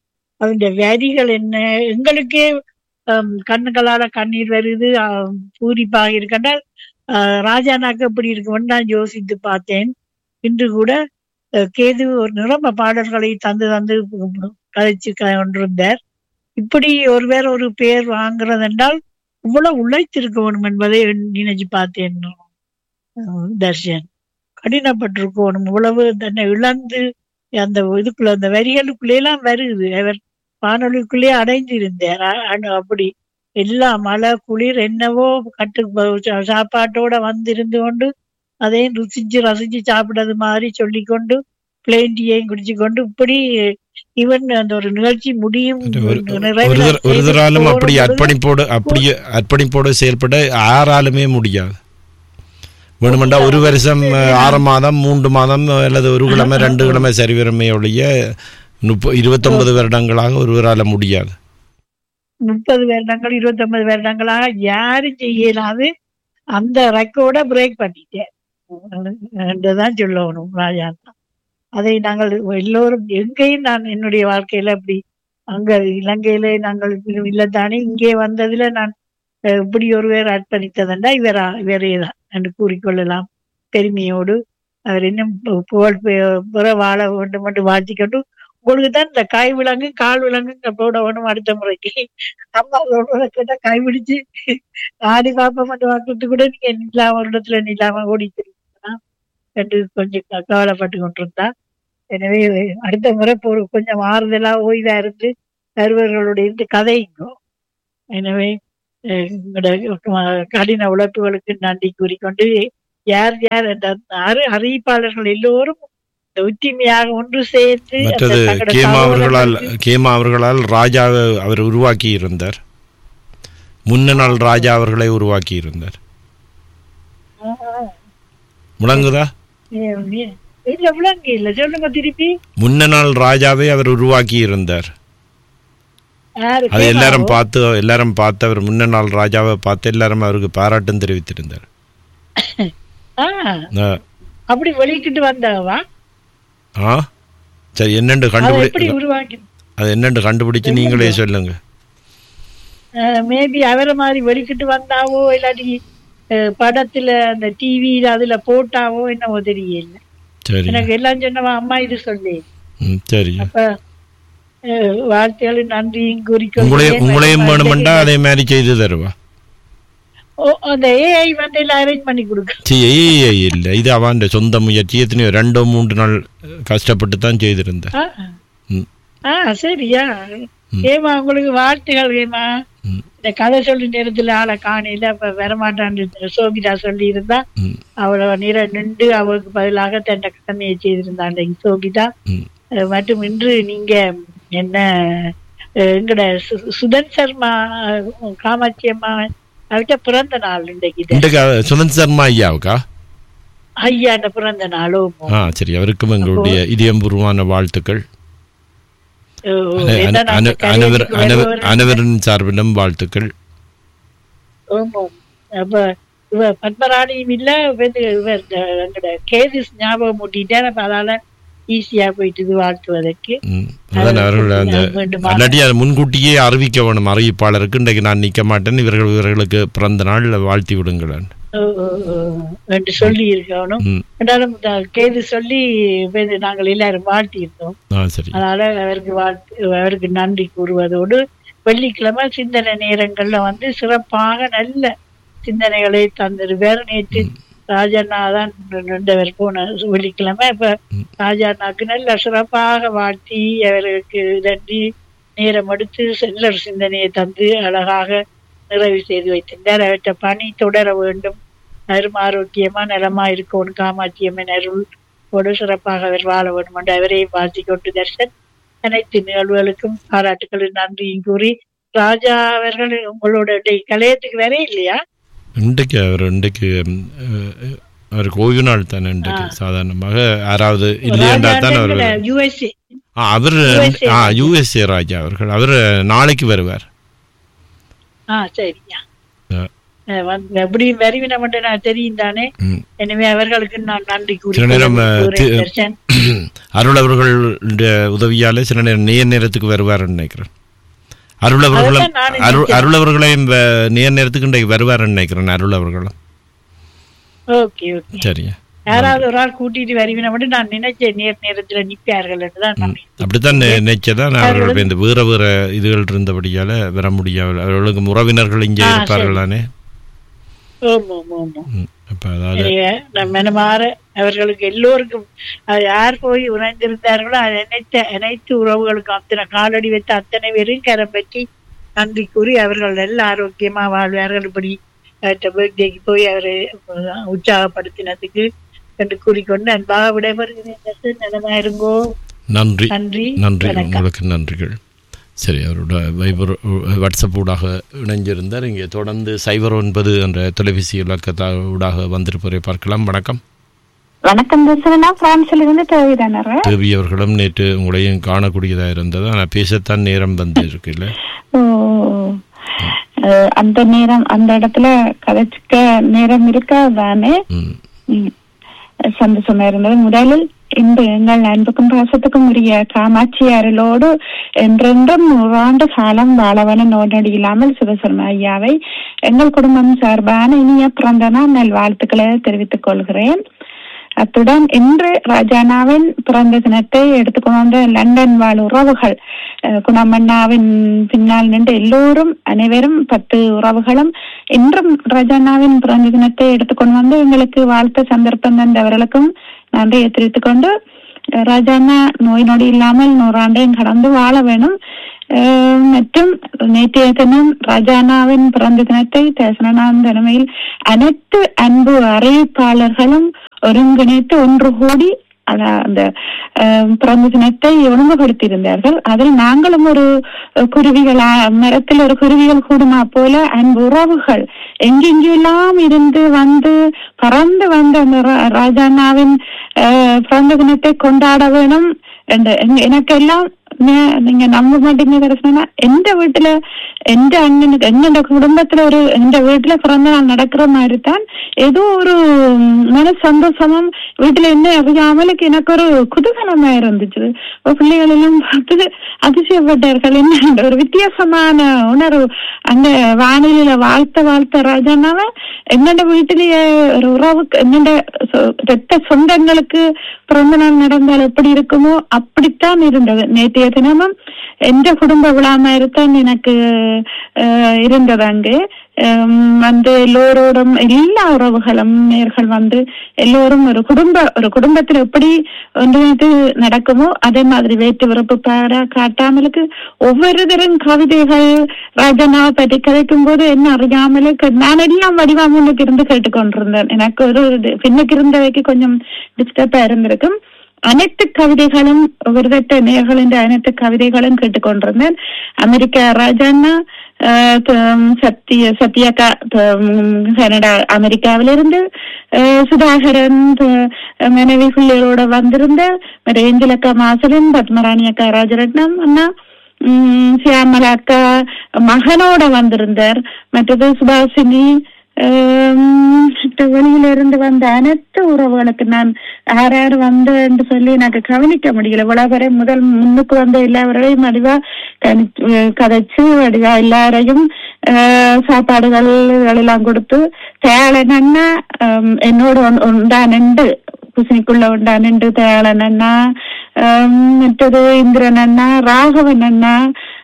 அதனுடைய வரிகள் என்ன எங்களுக்கே ஹம், கண்ணுகளால கண்ணீர் வருது ஆம், பூரிப்பாக இருக்கின்றால் ராஜானாக்கு எப்படி இருக்கும்னு நான் யோசித்து பார்த்தேன் இன்று கூட அஹ், கேது ஒரு நிரம்ப பாடல்களை தந்து தந்து கதைச்சு கொண்டிருந்தார் இப்படி ஒருவர் ஒரு பேர் வாங்குறது என்றால் இவ்வளவு உழைத்திருக்க வேண்டும் என்பதை நினைச்சு பார்த்தேன் அஹ், தர்ஷன் கடினப்பட்டிருக்கணும் இவ்வளவு தன்னை இழந்து அந்த இதுக்குள்ள அந்த வரிகளுக்குள்ளே எல்லாம் வருது அவர் வானொலிக்குள்ளே அடைந்திருந்தார் அ- அ- அப்படி எல்லா மழை குளிர் என்னவோ கட்டு சா- சாப்பாட்டோட வந்திருந்து கொண்டு அதையும் ருசிச்சு ரசிச்சு சாப்பிட்டது மாதிரி சொல்லிக்கொண்டு பிளேன் டீயையும் குடிச்சு கொண்டு இப்படி இவன் அந்த ஒரு நிகழ்ச்சி முடியும் ஒரு நிறைவுல ஒரு தர- ஒரு தராலும் அப்படி போகும்பொழுது அர்ப்பணிப்போடு அப்படியே அர்ப்பணிப்போடு செயல்பட யாராலுமே முடியாது வேணுமெண்டா ஒரு வருஷம் அஹ், ஆறு மாதம் மூன்று மாதம் அல்லது ஒரு கிழமை ரெண்டு கிழமை சரிவரமே ஒழிய முப்ப இருபத்தொன்பது வருடங்களாக ஒருவரால முடியாது முப்பது வருடங்கள் இருபத்தொன்பது வருடங்களாக யாரும் செய்யலாது அந்த ரெக்கார்டை பிரேக் பண்ணிட்டேன் என்றுதான் சொல்லணும் ராஜா அதை நாங்கள் எல்லோரும் எங்கேயும் நான் என்னுடைய வாழ்க்கையில அப்படி அங்க இலங்கையில நாங்கள் இல்லத்தானே இங்கே வந்ததுல நான் அஹ், இப்படி ஒருவர் அர்ப்பணித்ததென்றா இவரா இவரே தான் என்று கூறிக்கொள்ளலாம் பெருமையோடு அவர் இன்னும் பு- புகழ் பெ- பெற வாழ வேண்டும் என்று வாழ்த்திக்கொண்டு உங்களுக்கு தான் இந்த கை விலங்கு கால் விலங்கு போட வேணும் அடுத்த முறைக்கு அம்மா சொல்றத கேட்டா கை பிடிச்சு ஆடி பாப்பா மட்டும் வாக்கிட்டு கூட நீங்க நில்லாம ஒரு இடத்துல நில்லாம ஓடிக்கிறீங்களா என்று கொஞ்சம் க- கவலைப்பட்டு கொண்டிருந்தா எனவே அடுத்த முறை இப்போ ஒரு கொஞ்சம் ஆறுதலா ஓய்வா இருந்து வருவர்களுடைய இருந்து கதைங்கோ எனவே அஹ், உங்களோட அஹ், கடின உழைப்புகளுக்கு நன்றி கூறிக்கொண்டு யார் யார் அந்த அறி அறிவிப்பாளர்கள் எல்லோரும் இந்த ஒற்றுமையாக ஒன்று சேர்ந்து அந்த மற்றது தங்களோட கேமா அவர்களால் சகோதரர்களுக்கு- கேமா அவர்களால் ராஜாவை அவர் உருவாக்கி இருந்தார் முன்ன நாள் ராஜா அவர்களை உருவாக்கி இருந்தார் முழங்குதா இல்ல விளங்கு இல்ல சொல்லுங்க திருப்பி முன்ன நாள் ராஜாவை அவர் உருவாக்கி இருந்தார் யாரு அது எல்லாரும் கேமாவோ? பார்த்து எல்லாரும் பார்த்து அவர் முன்ன நாள் ராஜாவை பார்த்து எல்லாரும் அவருக்கு பாராட்டும் தெரிவித்திருந்தார் ஆ, ஆ. அப்படி வெளிக்கிட்டு வந்தவா ஆ சரி என்னண்டு அதை கண்டுபிடி எப்படி உருவாக்கி அது என்னண்டு கண்டுபிடிச்சு நீங்களே சொல்லுங்க மேபி அவரை மாதிரி வெளிக்கிட்டு வந்தாவோ இல்லாட்டி அஹ், படத்துல அந்த டிவியில அதுல போட்டாவோ என்னவோ தெரியல சரி எனக்கு எல்லாம் சொன்னவா அம்மா இது சொல்லி ம் சரி அப்ப அஹ், வாழ்த்துக்கள் நன்றியும் உங்களையும் குறிக்கொள்கிறேன். உங்களையும் வேணுமெண்டா அதே மாதிரி செய்து தருவா ஓ, அந்த ஏஐ வந்து எல்லாம் அரேஞ்ச் பண்ணி கொடுக்க சி ஏய் இல்லை இது அவன் சொந்த முயற்சி எத்தனையோ ரெண்டோ மூன்று நாள் கஷ்டப்பட்டு தான் செய்திருந்தார் ஆ, ம் ஆ சரியா ஏமா உங்களுக்கு வாழ்த்துகள் ஏமா ம் இந்த கதை சொல்லி நேரத்துல ஆளை காணையில அப்ப வரமாட்டான்னு சோபிதா சொல்லி இருந்தா ம் அவளை நிற நின்று அவளுக்கு பதிலாக தன்னை கடமையை செய்திருந்தா அன்றைக்கு சோபிதா ம் அஹ் மற்றும் இன்று நீங்க என்ன அஹ் எங்கட சு- சுதன் சர்மா அஹ், காமாட்சி அம்மா அவர்கிட்ட பிறந்த நாள் இன்றைக்கு இது. இன்றைக்கு அவ- சுதந்த் சர்மா ஐயாவுக்கா ஐயாண்ட பிறந்த நாளும் ஆ சரி அவருக்கும் எங்களுடைய இதயபூர்வமான வாழ்த்துக்கள் அன- என்ன அன- அன- நாங்க அனைவர் கல்யாணத்துக்கு அனைவர் வருவோம். அனைவரின் சார்பிலும் வாழ்த்துக்கள் ஆமாம். அப்ப இவ பத்மராணியும் இல்ல இவர் இவர் இந்த எங்கட கேதிஸ் ஞாபகம் மூட்டிட்டேன் அப்ப அதால ஈஸியா போயிட்டு இது வாழ்த்துவதற்கு ம். அதான் அவர்கள் அந்த மீண்டும் அல்லாட்டி அதை முன்கூட்டியே அறிவிக்க வேணும் அறிவிப்பாளருக்கு இன்றைக்கு நான் நிற்க மாட்டேன் இவர்கள் இவர்களுக்கு பிறந்த நாள் வாழ்த்தி விடுங்கள் ஓ, ஓ, ஓ, என்று சொல்லி இருக்கணும் ம் என்றாலும் இந்த கேது சொல்லி இவர் நாங்கள் எல்லாரும் வாழ்த்தி இருந்தோம் ஆ சரி அதனால அவருக்கு வாழ்த்து அவருக்கு நன்றி கூறுவதோடு வெள்ளிக்கிழமை சிந்தனை நேரங்கள்ல வந்து சிறப்பாக நல்ல சிந்தனைகளை தந்திருவார் நேற்று ராஜண்ணா தான் நின்றவர் போன வெள்ளிக்கிழமை இப்ப ராஜாண்ணாக்கு நல்ல சிறப்பாக வாழ்த்தி அவருக்கு நன்றி நேரம் எடுத்து செல்லர் சிந்தனையை தந்து அழகாக நிறைவு செய்து வைத்திருந்தார் அவற்றை பணி தொடர வேண்டும் அரும் ஆரோக்கியமா நலமா இருக்கணும் காமாட்சியம்மன் அருள் ஒரு சிறப்பாக அவர் வாழ வேண்டும் என்று அவரையும் வாழ்த்தி கொண்டு தர்ஷன் அனைத்து நிகழ்வுகளுக்கும் பாராட்டுகளும் நன்றியும் கூறி ராஜா அவர்கள் உங்களோட டே- கலையத்துக்கு வேற இல்லையா இன்றைக்கு அவர் இன்றைக்கு ம், அஹ், அவருக்கு ஓய்வு நாள் தானே இன்றைக்கு சாதாரணமாக யாராவது இல்லையென்றா தான் அவர் வருவார். யுஎஸ்ஏ ஆ, அவர் USA ஆ யூஎஸ்ஏ ராஜா அவர்கள் அவர் நாளைக்கு வருவார் ஆ சரியா ஆ, அஹ் வந்து எப்படி வருவினம் என்று நான் தெரியும் தானே ம். எனவே அவர்களுக்கு நான் நன்றி சில நேரம் அஹ், தி- கூறி தர்ஷன் அருள் அவர்களுடைய உதவியால சில நேரம் நேர் நேரத்துக்கு வருவாருன்னு நினைக்கிறேன் அருள் அவர்களும் அதான் நானும் அருள் நினைக்கிறேன். அருள் அவர்களையும் வ- நேர் நேரத்துக்கு இன்றைக்கு வருவாருன்னு நினைக்கிறேன் அருள் அவர்களும் ஓகே ஓகே சரியா யாராவது ஒரு ஆள் கூட்டிட்டு வருவினம் மட்டும் நான் நினைச்சேன் நேர் நேரத்துல நிற்பார்கள் என்றுதான் நான் அப்படித்தான் நெ- நினைச்சதான் அவர்கள் இப்ப இந்த வேற வேற இதுகள் இருந்தபடியால வர முடியாது அவர்களுக்கு உறவினர்கள் இங்கே ஆ, இருப்பார்கள் தானே ஆமா ஆமா ஆமா ம். அப்ப அதாவது எனவே நம் மனமாற அவர்களுக்கு எல்லோருக்கும் அது யார் போய் உணர்ந்திருந்தார்களோ அது அனைத்து அனைத்து உறவுகளுக்கும் அத்தனை காலடி வைத்த அத்தனை பேரும் கரம் பற்றி நன்றி கூறி அவர்கள் நல்ல ஆரோக்கியமா வாழ்வார்கள் இப்படி பர்த்டேக்கு போய் அவரை அஹ், உற்சாகப்படுத்தினதுக்கு என்று கூறிக்கொண்டு அன்பாக விடைபெறுகிறேன் நலமா இருங்கோ நன்றி நன்றி நன்றி வணக்கம் உங்களுக்கு நன்றிகள் சரி அவரோட வைபர் வாட்ஸ்அப் ஊடாக இணைஞ்சிருந்தார் இங்கே தொடர்ந்து சைபர் ஒன்பது என்ற தொலைபேசி இலக்கத்தா ஊடாக வந்திருப்பவரை பார்க்கலாம் வணக்கம் வணக்கம் தர்சனா பிரான்ஸ்ல இருந்து தேவைதானர் தேவி அவர்களும் நேற்று உங்களையும் காணக்கூடியதாக இருந்தது ஆனால் பேசத்தான் நேரம் வந்து இருக்குல்ல அந்த நேரம் அந்த இடத்துல கதைச்சுக்க நேரம் இருக்காதானே ம் ம். சந்தோஷமா இருந்தது முதலில் இந்த எங்கள் அன்புக்கும் பாசத்துக்கும் உரிய காமாட்சி அருளோடு என்றென்றும் நூறாண்டு காலம் வாழவன நோனடி இல்லாமல் சிவசர்மா ஐயாவை எங்கள் குடும்பம் சார்பான இனிய பிறந்த நாள் நல்வாழ்த்துக்களை தெரிவித்துக் கொள்கிறேன் அத்துடன் இன்று ராஜானாவின் பிறந்த தினத்தை எடுத்துக்கொண்டு வந்த லண்டன் வாழ் உறவுகள் அஹ், குணமண்ணாவின் பின்னால் நின்று எல்லோரும் அனைவரும் பத்து உறவுகளும் இன்றும் ராஜானாவின் பிறந்த தினத்தை எடுத்துக்கொண்டு வந்து எங்களுக்கு வாழ்த்த சந்தர்ப்பம் தந்தவர்களுக்கும் நன்றியை தெரிவித்துக் கொண்டு அஹ், ராஜாண்ணா நோய் நொடி இல்லாமல் நூறாண்டையும் கடந்து வாழ வேணும் அஹ், மற்றும் நேற்றைய தினம் ராஜானாவின் பிறந்த தினத்தை தேசனான் தலைமையில் அனைத்து அன்பு அறிவிப்பாளர்களும் ஒருங்கிணைத்து ஒன்று கூடி அத- அந்த அஹ், பிறந்த தினத்தை ஒழுங்குபடுத்தியிருந்தார்கள் அதில் நாங்களும் ஒரு அஹ், குருவிகளா மரத்தில் ஒரு குருவிகள் கூடுமா போல அன்பு உறவுகள் எங்கெங்கெல்லாம் இருந்து வந்து பறந்து வந்த அந்த ரா- ராஜாண்ணாவின் அஹ், பிறந்த தினத்தை கொண்டாட வேணும் என்று எங்க- எனக்கெல்லாம் நே- நீங்க நம்ப மாட்டீங்க தரிசனா எந்த வீட்டுல எந்த அண்ணனுக்கு எங்க குடும்பத்துல ஒரு எந்த வீட்டுல பிறந்த நாள் நடக்கிற மாதிரி தான் ஏதோ ஒரு ம், மன சந்தோஷமும் வீட்டுல என்ன அறியாமலுக்கு எனக்கு ஒரு குதூகலமா இருந்துச்சு அப்ப பிள்ளைகள் எல்லாம் பார்த்து அதிசயப்பட்டார்கள் என்ன ஒரு வித்தியாசமான உணர்வு அந்த வானிலையில வாழ்த்த வாழ்த்த ராஜானாவ என்னோட வீட்டிலேயே ஒரு உறவுக்கு என்னோட சொ- ரத்த சொந்தங்களுக்கு பிறந்த நாள் நடந்தால் எப்படி இருக்குமோ அப்படித்தான் இருந்தது நேற்றைய தினமும் எந்த குடும்ப விழா மாதிரி தான் எனக்கு அஹ், இருந்தது அங்கு ஹம், வந்து எல்லோரோடும் எல்லா உறவுகளும் நேர்கள் வந்து எல்லோரும் ஒரு குடும்ப ஒரு குடும்பத்துல எப்படி ஒன்றிணைந்து நடக்குமோ அதே மாதிரி வேற்று விருப்பு பாரா காட்டாமலுக்கு ஒவ்வொருத்தரும் கவிதைகள் ராஜனாவை பற்றி கதைக்கும் போது என்ன அறியாமலுக்கு நான் எல்லாம் வடிவா முன்னுக்கு இருந்து கேட்டுக்கொண்டிருந்தேன் எனக்கு ஒரு இது- பின்னுக்கு இருந்தவைக்கு கொஞ்சம் டிஸ்டர்பா இருந்திருக்கும் அனைத்து கவிதைகளும் விருதட்ட நேர்களின் அனைத்து கவிதைகளும் கேட்டுக்கொண்டிருந்தேன் அமெரிக்கா ராஜாண்ணா ஆஹ் த- சத்ய சத்யாக்கா த- ம், கனடா அமெரிக்காவிலிருந்து ஆஹ் சுதாகரன் த- மனைவி பிள்ளைகளோட வந்திருந்த ரேஞ்சலக்கா மாசலன் பத்மராணி அக்கா ராஜரட்னம் அண்ணா உம் சியாமலா அக்கா மகனோட வந்திருந்தார் மற்றது சுபாசினி ஆம், மற்ற வெளியில இருந்து வந்த அனைத்து உறவுகளுக்கு நான் யார் யார் வந்து என்று சொல்லி எனக்கு கவனிக்க முடியல இவ்வளவு முதல் முன்னுக்கு வந்த எல்லாவரையும் வடிவா கணிச்சு அஹ் கதைச்சு வடிவா எல்லாரையும் ஆஹ் சாப்பாடுகள் எல்லாம் கொடுத்து தேளன் அண்ணா ஆம், என்னோட ஒன்- ஒன்றா நின்று குசினிக்குள்ள உண்டா நின்று தேளன் அண்ணா ஆம், மற்றது இந்திரன் அண்ணா ராகவன் அண்ணா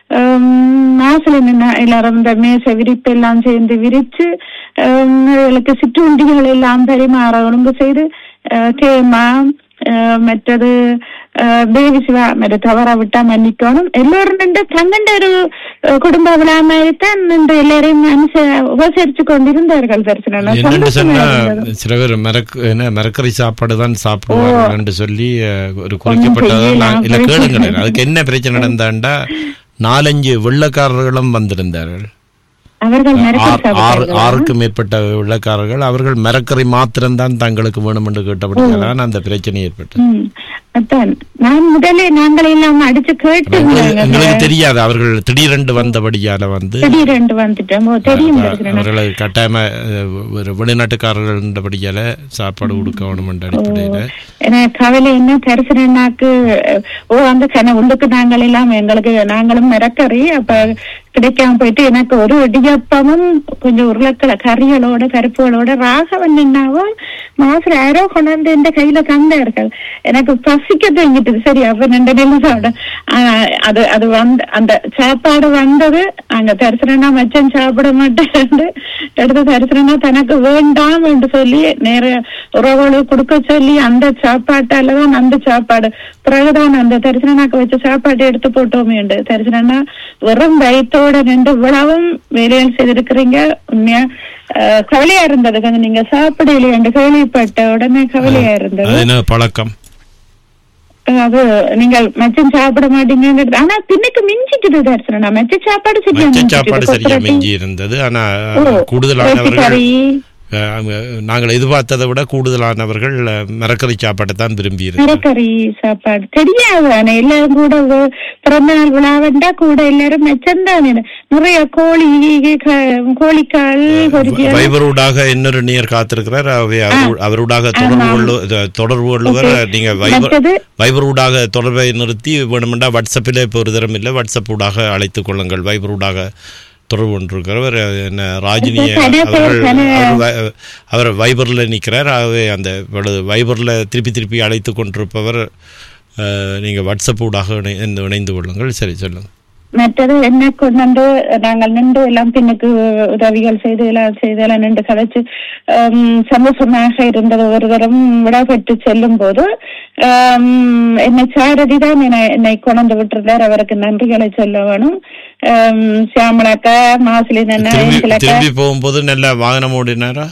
மாசில நின்று எல்லாரும் இந்த மேசை விரிப்பு எல்லாம் சேர்ந்து விரிச்சு ஆம், இவளுக்கு சிற்றுண்டிகள் எல்லாம் பரிமாற ஒழுங்கு செய்து ஆஹ், தேமா ஆஹ், மற்றது ஆஹ், தேவி சிவா மற்ற தவற விட்டா மன்னிக்கணும் எல்லாரும் நின்று தங்கண்ட ஒரு ஆஹ், குடும்ப விழா மாதிரி தான் நின்று எல்லாரையும் அனுச உபசரிச்சு கொண்டிருந்தார்கள் தரிசனம் என்னென்று சந்தோஷமா சொன்னா இருந்தது. சில பேர் மரக்கு என்ன மரக்கறி சாப்பாடு தான் சாப்பிடுவார்கள் என்று சொல்லி அஹ், ஒரு குறிக்கப்பட்டதான் செய்யலாம். இல்ல கேளுங்களேன் அதுக்கு என்ன பிரச்சனை நடந்தாண்டா நாலஞ்சு வெள்ளக்காரர்களும் வந்திருந்தார்கள் அவர்கள் ஆறு- மரக்கறி ஆறு சாப்பிட்டார்களா? ஆறுக்கு மேற்பட்ட வெள்ளக்காரர்கள் அவர்கள் மரக்கறி மாத்திரம்தான் தங்களுக்கு வேணும் என்று கேட்டபடியால் அந்த பிரச்சனை ஏற்பட்டது ம். அதான் நான் முதலே நாங்கள் எல்லாம் அடிச்சு எங்களுக்கு எங்களுக்கு கேட்டு தெரியாது அவர்கள் திடீரென்று வந்தபடியால வந்து திடீரென்று வந்துட்டோம் ஓ, தெரியும் தரிசனண்ணா. அவர்களுக்கு கட்டாயமா அஹ், ஒரு வெளிநாட்டுக்காரர்கள் இருந்தபடியால சாப்பாடு கொடுக்க வேணும் என்ற அடிப்படையில எனக்கு கவலை என்ன தரிசனண்ணாக்கு ஓ அந்த கன உள்ளுக்கு நாங்கள் எல்லாம் எங்களுக்கு நாங்களும் மிரக்கறி அப்ப கிடைக்காம போயிட்டு எனக்கு ஒரு இடியப்பமும் கொஞ்சம் உருளைக்கிழ கறிகளோட பருப்புகளோட ராகவன் என்னாவும் மாசுல யாரோ கொண்டு வந்து எந்த கையில தந்தார்கள் எனக்கு பசிக்க தூங்கிட்டது சரி அப்ப ரெண்டு நிமிஷம் சாப்பிட ஆஹ் அது அது வந்து அந்த சாப்பாடு வந்தது அங்க தரிசனம்னா மச்சம் சாப்பிட மாட்டேன் எடுத்து தரிசனம்னா தனக்கு வேண்டாம் என்று சொல்லி நேர உறவுகளுக்கு கொடுக்க சொல்லி அந்த சாப்பாட்டால தான் அந்த சாப்பாடு பிறகுதான் அந்த தரிசனனாக்கு வச்ச சாப்பாடு எடுத்து போட்டோமே உண்டு தரிசனம்னா வெறும் வயிற்றோட நின்று இவ்வளவும் வேலைகள் செய்திருக்கிறீங்க உண்மையா ஆஹ் கவலையா இருந்தது கொஞ்சம் நீங்க சாப்பிடலையே என்று கேள்விப்பட்ட உடனே கவலையா இருந்தது அது என்ன பழக்கம் அது நீங்கள் மச்சம் சாப்பிட மாட்டீங்கிறது ஆனா தின்னுக்கு மிஞ்சிக்குது தரிசனம் மச்ச சாப்பாடு சரியா மச்ச மிஞ்சிக்குது. சாப்பாடு சரியா கொத்தரட்டி, மிஞ்சி இருந்தது ஆனா ஓ, கூடுதலானவர்கள் கறி. அஹ், நாங்கள் எதிர்பார்த்ததை விட கூடுதலானவர்கள் அஹ், மரக்கறி சாப்பாட்டை தான் விரும்பி இருந்தார் மரக்கறி சாப்பாடு தெரியாது ஆனா எல்லாரும் கூட வ- பிறந்த நாள் விழாவண்டா கூட எல்லாரும் மெச்சம் தானே நிறைய கோழி க- கோழிக்கால் பொரிச்சு வைபரூடாக இன்னொரு நேர் காத்திருக்கிறார் அவை அவரு- அவரூடாக தொடர்பு கொள்ளு இது, தொடர்பு கொள்ளுவர் நீங்க வைபர் மற்றது வைபரூடாக தொடர்பை நிறுத்தி வேணுமெண்டா வாட்ஸ்அப்பில் இப்போ ஒரு தரம் இல்லை வாட்ஸ்அப் ஊடாக அழைத்துக் கொள்ளுங்கள் வைபரூடாக தொடர்பு கொண்டிருக்கிறவர் என்ன ராஜினி கன பேர் அவர்கள் கன- அவர் வை- அவர் வைபரில் நிற்கிறார் ஆகவே அந்த வலது- வைபரில் திருப்பி திருப்பி அழைத்து கொண்டிருப்பவர் அஹ், நீங்க வாட்ஸ்அப் ஊடாக இணை- இணைந்து இணைந்து கொள்ளுங்கள் சரி சொல்லுங்க மற்றது என்ன கொண்டு வந்து நாங்கள் நின்று எல்லாம் பின்னுக்கு உதவிகள் செய்து எல்லாம் செய்து எல்லாம் நின்று கலைச்சு ஹம், சந்தோஷமாக இருந்தது ஒரு தரம் விடாபெற்று செல்லும் போது ஹம், என்னை சாரதி தான் என்னை என்னை கொண்டு விட்டிருந்தார் அவருக்கு நன்றிகளை சொல்ல வேணும் ஹம், சியாமலாக்கா மாசிலி நன்னா திரும்பி ஏஞ்சலாக்கா திரும்பி போகும்போது நல்ல வாகனம் ஓடினாரா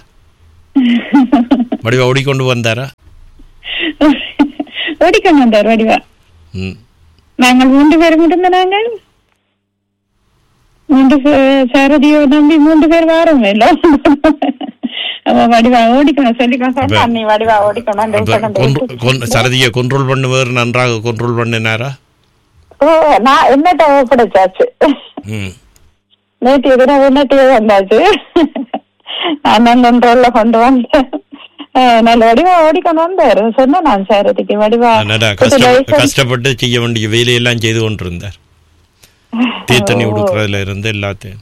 வடிவா ஓடிக்கொண்டு வந்தாரா ஓடிக்கொண்டு வந்தார் வடிவா ம் நாங்கள் மூன்று பேரும் இருந்த நாங்கள் மூன்று பே- சாரதியோ நம்பி மூன்று பேர் வாரம் வடிவா ஓடிக்கணும் சொல்லிக்கணும் அண்ணி வடிவா ஓடிக்கணும் அந்த அப்ப உட்கார்ந்து கொன்று- கொன்- சரதியை கொண்ட்ரோல் பண்ணுவர் நன்றாக கொண்ட்ரோல் பண்ணினாரா ஓ நான் என்னட்ட ஒப்படைச்சாச்சு ம் நேற்று எதிராக என்னட்டே வந்தாச்சு நான் கண்ட்ரோல்ல கொண்டு வந்தேன் அஹ் நல்ல வடிவா ஓடிக்கணும் வந்தாரு சொன்னேன் நான் சாரதிக்கு வடிவா நல்லா கொஞ்சம் கஷ்ட license- கஷ்டப்பட்டு செய்ய வேண்டிய வேலையெல்லாம் செய்து கொண்டிருந்தார் தீர்த்தண்ணி உடுக்கிறதுல இருந்து எல்லாத்தையும்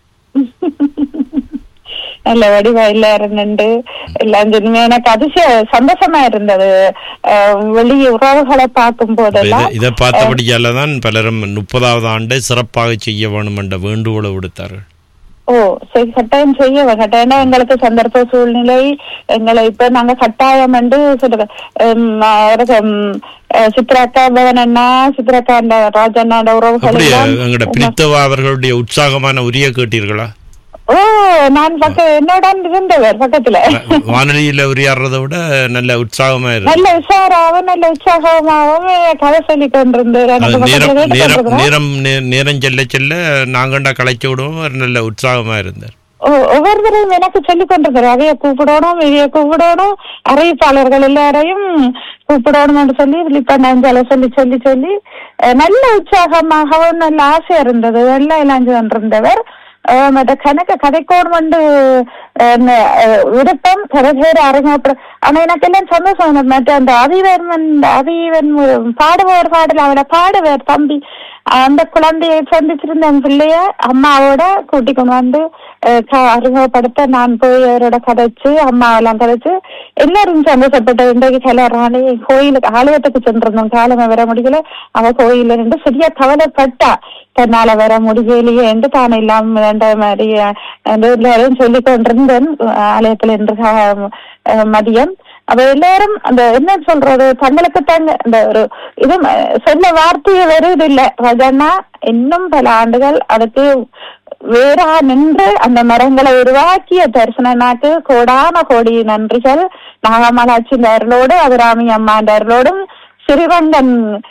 நல்ல வடிவா எல்லாரும் நின்று எல்லாம் சொன்னீங்க எனக்கு அதிசய சந்தோஷமா இருந்தது அஹ் வெளிய உறவுகளை பார்க்கும் அப்ப போதெல்லாம் இதை இதை பார்த்தபடியால தான் பலரும் முப்பதாவது ஆண்டை சிறப்பாக செய்ய வேணும் என்ற வேண்டுகோளை விடுத்தார்கள் ஓ சரி கட்டாயம் செய்ய கட்டாயம் எங்களுக்கு சந்தர்ப்ப சூழ்நிலை எங்களை இப்ப நாங்க கட்டாயம் என்று சொல்லுங்க உம், அவருக்கு, உம், அஹ், சித்ராக்கா பவன் அண்ணா சித்ராக்கா அந்த ராஜண்ணாட உறவுகள் அப்படி எல்லாம் எங்கட பிடித்தவா அவர்களுடைய உற்சாகமான உரிய கேட்டீர்களா ஓ நான் பக்க என்னோட இருந்தவர் பக்கத்துல வானொலியில உரையாடுறதை விட நல்ல உற்சாகமா இருக்கு நல்ல உஷாராவும் நல்ல உற்சாகமாவும் கதை சொல்லி கொண்டிருந்தார் அது எனக்கு நேரம் பக்கத்துல கேட்டு நேரம் கொண்டிருந்தார். நேரம் நே- நேரம் செல்ல செல்ல நாங்கண்டா களைச்சு விடுவோம் அவர் நல்ல உற்சாகமா இருந்தார் ஒ- ஒவ்வொருத்தரையும் எனக்கு சொல்லி கொண்டிருந்தார் அவைய கூப்பிடணும் இவைய கூப்பிடணும் அறிவிப்பாளர்கள் எல்லாரையும் கூப்பிடணும் என்று சொல்லி இப்ப நஞ்சால சொல்லி சொல்லி சொல்லி அஹ், நல்ல உற்சாகமாகவும் நல்ல ஆசை இருந்தது எல்லாம் இல்லாஞ்சு கொண்டிருந்தவர் அஹ், மற்ற கணக்க கதைக்கோடும் வந்து அஹ், ந- அஹ், விருப்பம் சில பேர் அறிமுகப்பட ஆனா எனக்கு எல்லாம் சந்தோஷம் மற்ற அந்த அதிவர்மன் அதிவன் பாடுவார் பாடல அவளை பாடுவார் தம்பி அந்த குழந்தையை சந்திச்சிருந்த என் பிள்ளைய அம்மாவோட கூட்டி கொண்டு வந்து அஹ், க- அறிமுகப்படுத்த நான் போய் அவரோட கதைச்சு அம்மாவெல்லாம் கதைச்சு எல்லாரும் சந்தோஷப்பட்ட இன்றைக்கு கல்யாணி கோயிலுக்கு ஆலயத்துக்கு சென்றிருந்தோம் காலமே வர முடியல அவ கோயில்ல நின்று சரியா கவலைப்பட்டா தன்னால வர முடியலையே என்று தான் எல்லாம் வேண்ட மாதிரி அஹ், எல்லாரும் சொல்லி கொண்டிருந்தேன் அஹ், ஆலயத்துல இன்று கா- அஹ், மதியம் அவ எல்லாரும் அந்த என்ன சொல்றது தங்களுக்கு தாங்க அந்த ஒரு இது ம- சொல்ல வார்த்தையே வருது இல்ல ரஜண்ணா இன்னும் பல ஆண்டுகள் அதுக்கு வேறா நின்று அந்த மரங்களை உருவாக்கிய தரிசனனாக்கு கோடான கோடி நன்றிகள் நாகமலாட்சி அருளோடு அவராமி அம்மா அருளோடும் சிறுவங்கன்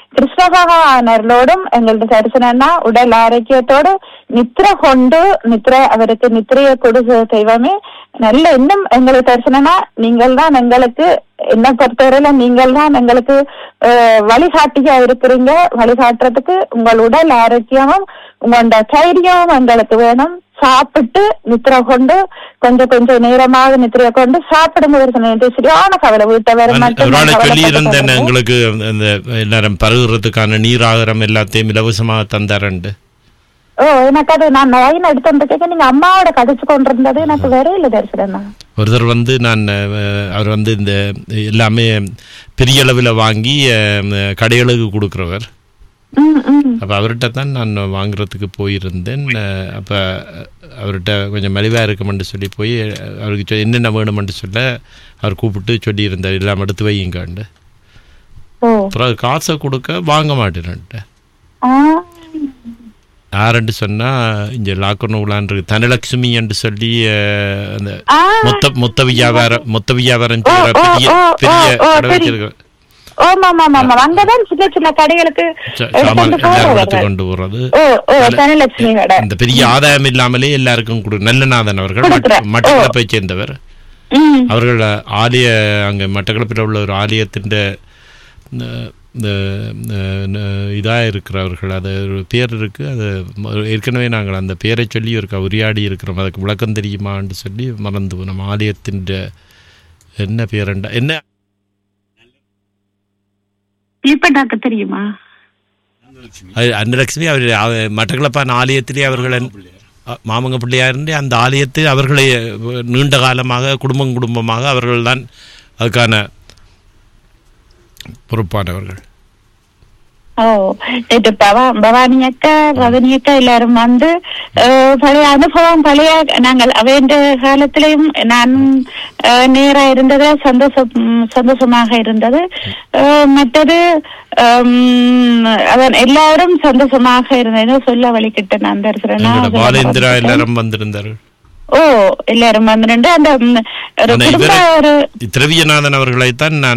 கிருஷ்ணபகவானர்களோடும் எங்களது தரிசனம்னா உடல் ஆரோக்கியத்தோடு நித்திர கொண்டு நித்திர அவருக்கு நித்திரையை கொடுக்க தெய்வமே நல்ல இன்னும் எங்களுக்கு தரிசனம்னா நீங்கள் தான் எங்களுக்கு என்ன பொறுத்தவரையில நீங்கள் தான் எங்களுக்கு அஹ், வழிகாட்டியா இருக்கிறீங்க வழிகாட்டுறதுக்கு உங்கள் உடல் ஆரோக்கியமும் உங்களோட தைரியம் எங்களுக்கு வேணும் சாப்பிட்டு நித்திரை கொண்டு கொஞ்சம் கொஞ்சம் நேரமாக நித்திரை கொண்டு சாப்பிடும் போது சரியான கவலை வீட்டை வேற மட்டும் ஒரு நான் சொல்லி கவலைப்பட்டு இருந்தேன் கொண்டிருந்தேன். எங்களுக்கு அந்த எல்லாரும் பருகிறதுக்கான நீராகாரம் எல்லாத்தையும் இலவசமாக தந்தாரண்டு ஓ எனக்கு அது நான் லைன் எடுத்துட்டு நீங்க அம்மாவோட கதைச்சு கொண்டிருந்தது எனக்கு வேற இல்ல தரிசனம் ஒருத்தர் வந்து நான் அஹ், அவர் வந்து இந்த எல்லாமே பெரிய அளவில் வாங்கி அஹ், கடைகளுக்கு கொடுக்குறவர் ம் ம் அப்போ அவர்கிட்ட தான் நான் வாங்குறதுக்கு போயிருந்தேன் அஹ், அப்போ அவர்கிட்ட கொஞ்சம் மலிவாக இருக்குமென்று சொல்லி போய் அஹ், அவருக்கு சொ- என்னென்ன வேணுமென்று சொல்ல அவர் கூப்பிட்டு சொல்லியிருந்தார் எல்லாம் எடுத்து வையுங்காண்டு ஓ அப்புறம் அது காசை கொடுக்க வாங்க மாட்டேன்ட்டு ஆ யாருன்னு சொன்னா இங்க லாக்கணும் உலான் தனலட்சுமி என்று சொல்லி அஹ், அந்த ஆ மொத்த மொத்த வியாபாரம் மொத்த வியாபாரம் ஓ, செய்யற ஓ, பெரிய ஓ, பெரிய ஓ, கடை சரி. வச்சிருக்க ஓமா ஆமா ஆமா அங்கதான் சின்ன சின்ன கடைகளுக்கு ச- சாமான் எடுத்துட்டு எல்லாரும் எடுத்து போறவர்கள். கொண்டு போறது ஓ ஓ தனலட்சுமி கடை இந்த பெரிய ஆதாயம் இல்லாமலே எல்லாருக்கும் கொடு நல்லநாதன் அவர்கள் கொடுக்குற. மட்ட- மட்டக்களப்பை சேர்ந்தவர் ம் அவர்கள் ஆலய அங்க மட்டக்களப்பில் உள்ள ஒரு ஆலயத்தின் இதாக இருக்கிறவர்கள் அது ஒரு பேர் இருக்கு அது ம- ஏற்கனவே நாங்கள் அந்த பேரை சொல்லி ஒரு உரையாடி இருக்கிறோம் அதுக்கு விளக்கம் தெரியுமான்னு சொல்லி மறந்து போனோம் ஆலயத்தின் என்ன பேரண்டா என்ன தீபண்டாக்கு தெரியுமா அது அன்னலட்சுமி அவர் அவ- மட்டக்களப்பான் ஆலயத்திலே அவர்கள் அ- மாமங்க பிள்ளையாருந்தே அந்த ஆலயத்தை அவர்களை அஹ், நீண்ட காலமாக குடும்பம் குடும்பமாக அவர்கள்தான் அதுக்கான பொறுப்பானவர்கள் ஓ நேற்று பவா பவானி அக்கா பவானி அக்கா எல்லாரும் வந்து அஹ், பழைய அனுபவம் பழைய நாங்கள் அவைன்ற காலத்திலையும் நான் அஹ், நேரா இருந்தது சந்தோஷம் ம், சந்தோஷமாக இருந்தது அஹ், மற்றது ஹம், அவன் எல்லாரும் சந்தோஷமாக இருந்தது சொல்ல வழிகிட்ட நான் தரிசனம் எங்களோட பாலேந்திரா எல்லாரும் வந்திருந்தார்கள் ஓ எல்லாரும் வந்து நின்று அந்த ம், ஒரு ஆனா குடும்ப இவரு- ஒரு திரவியநாதன் அவர்களைத்தான் நான்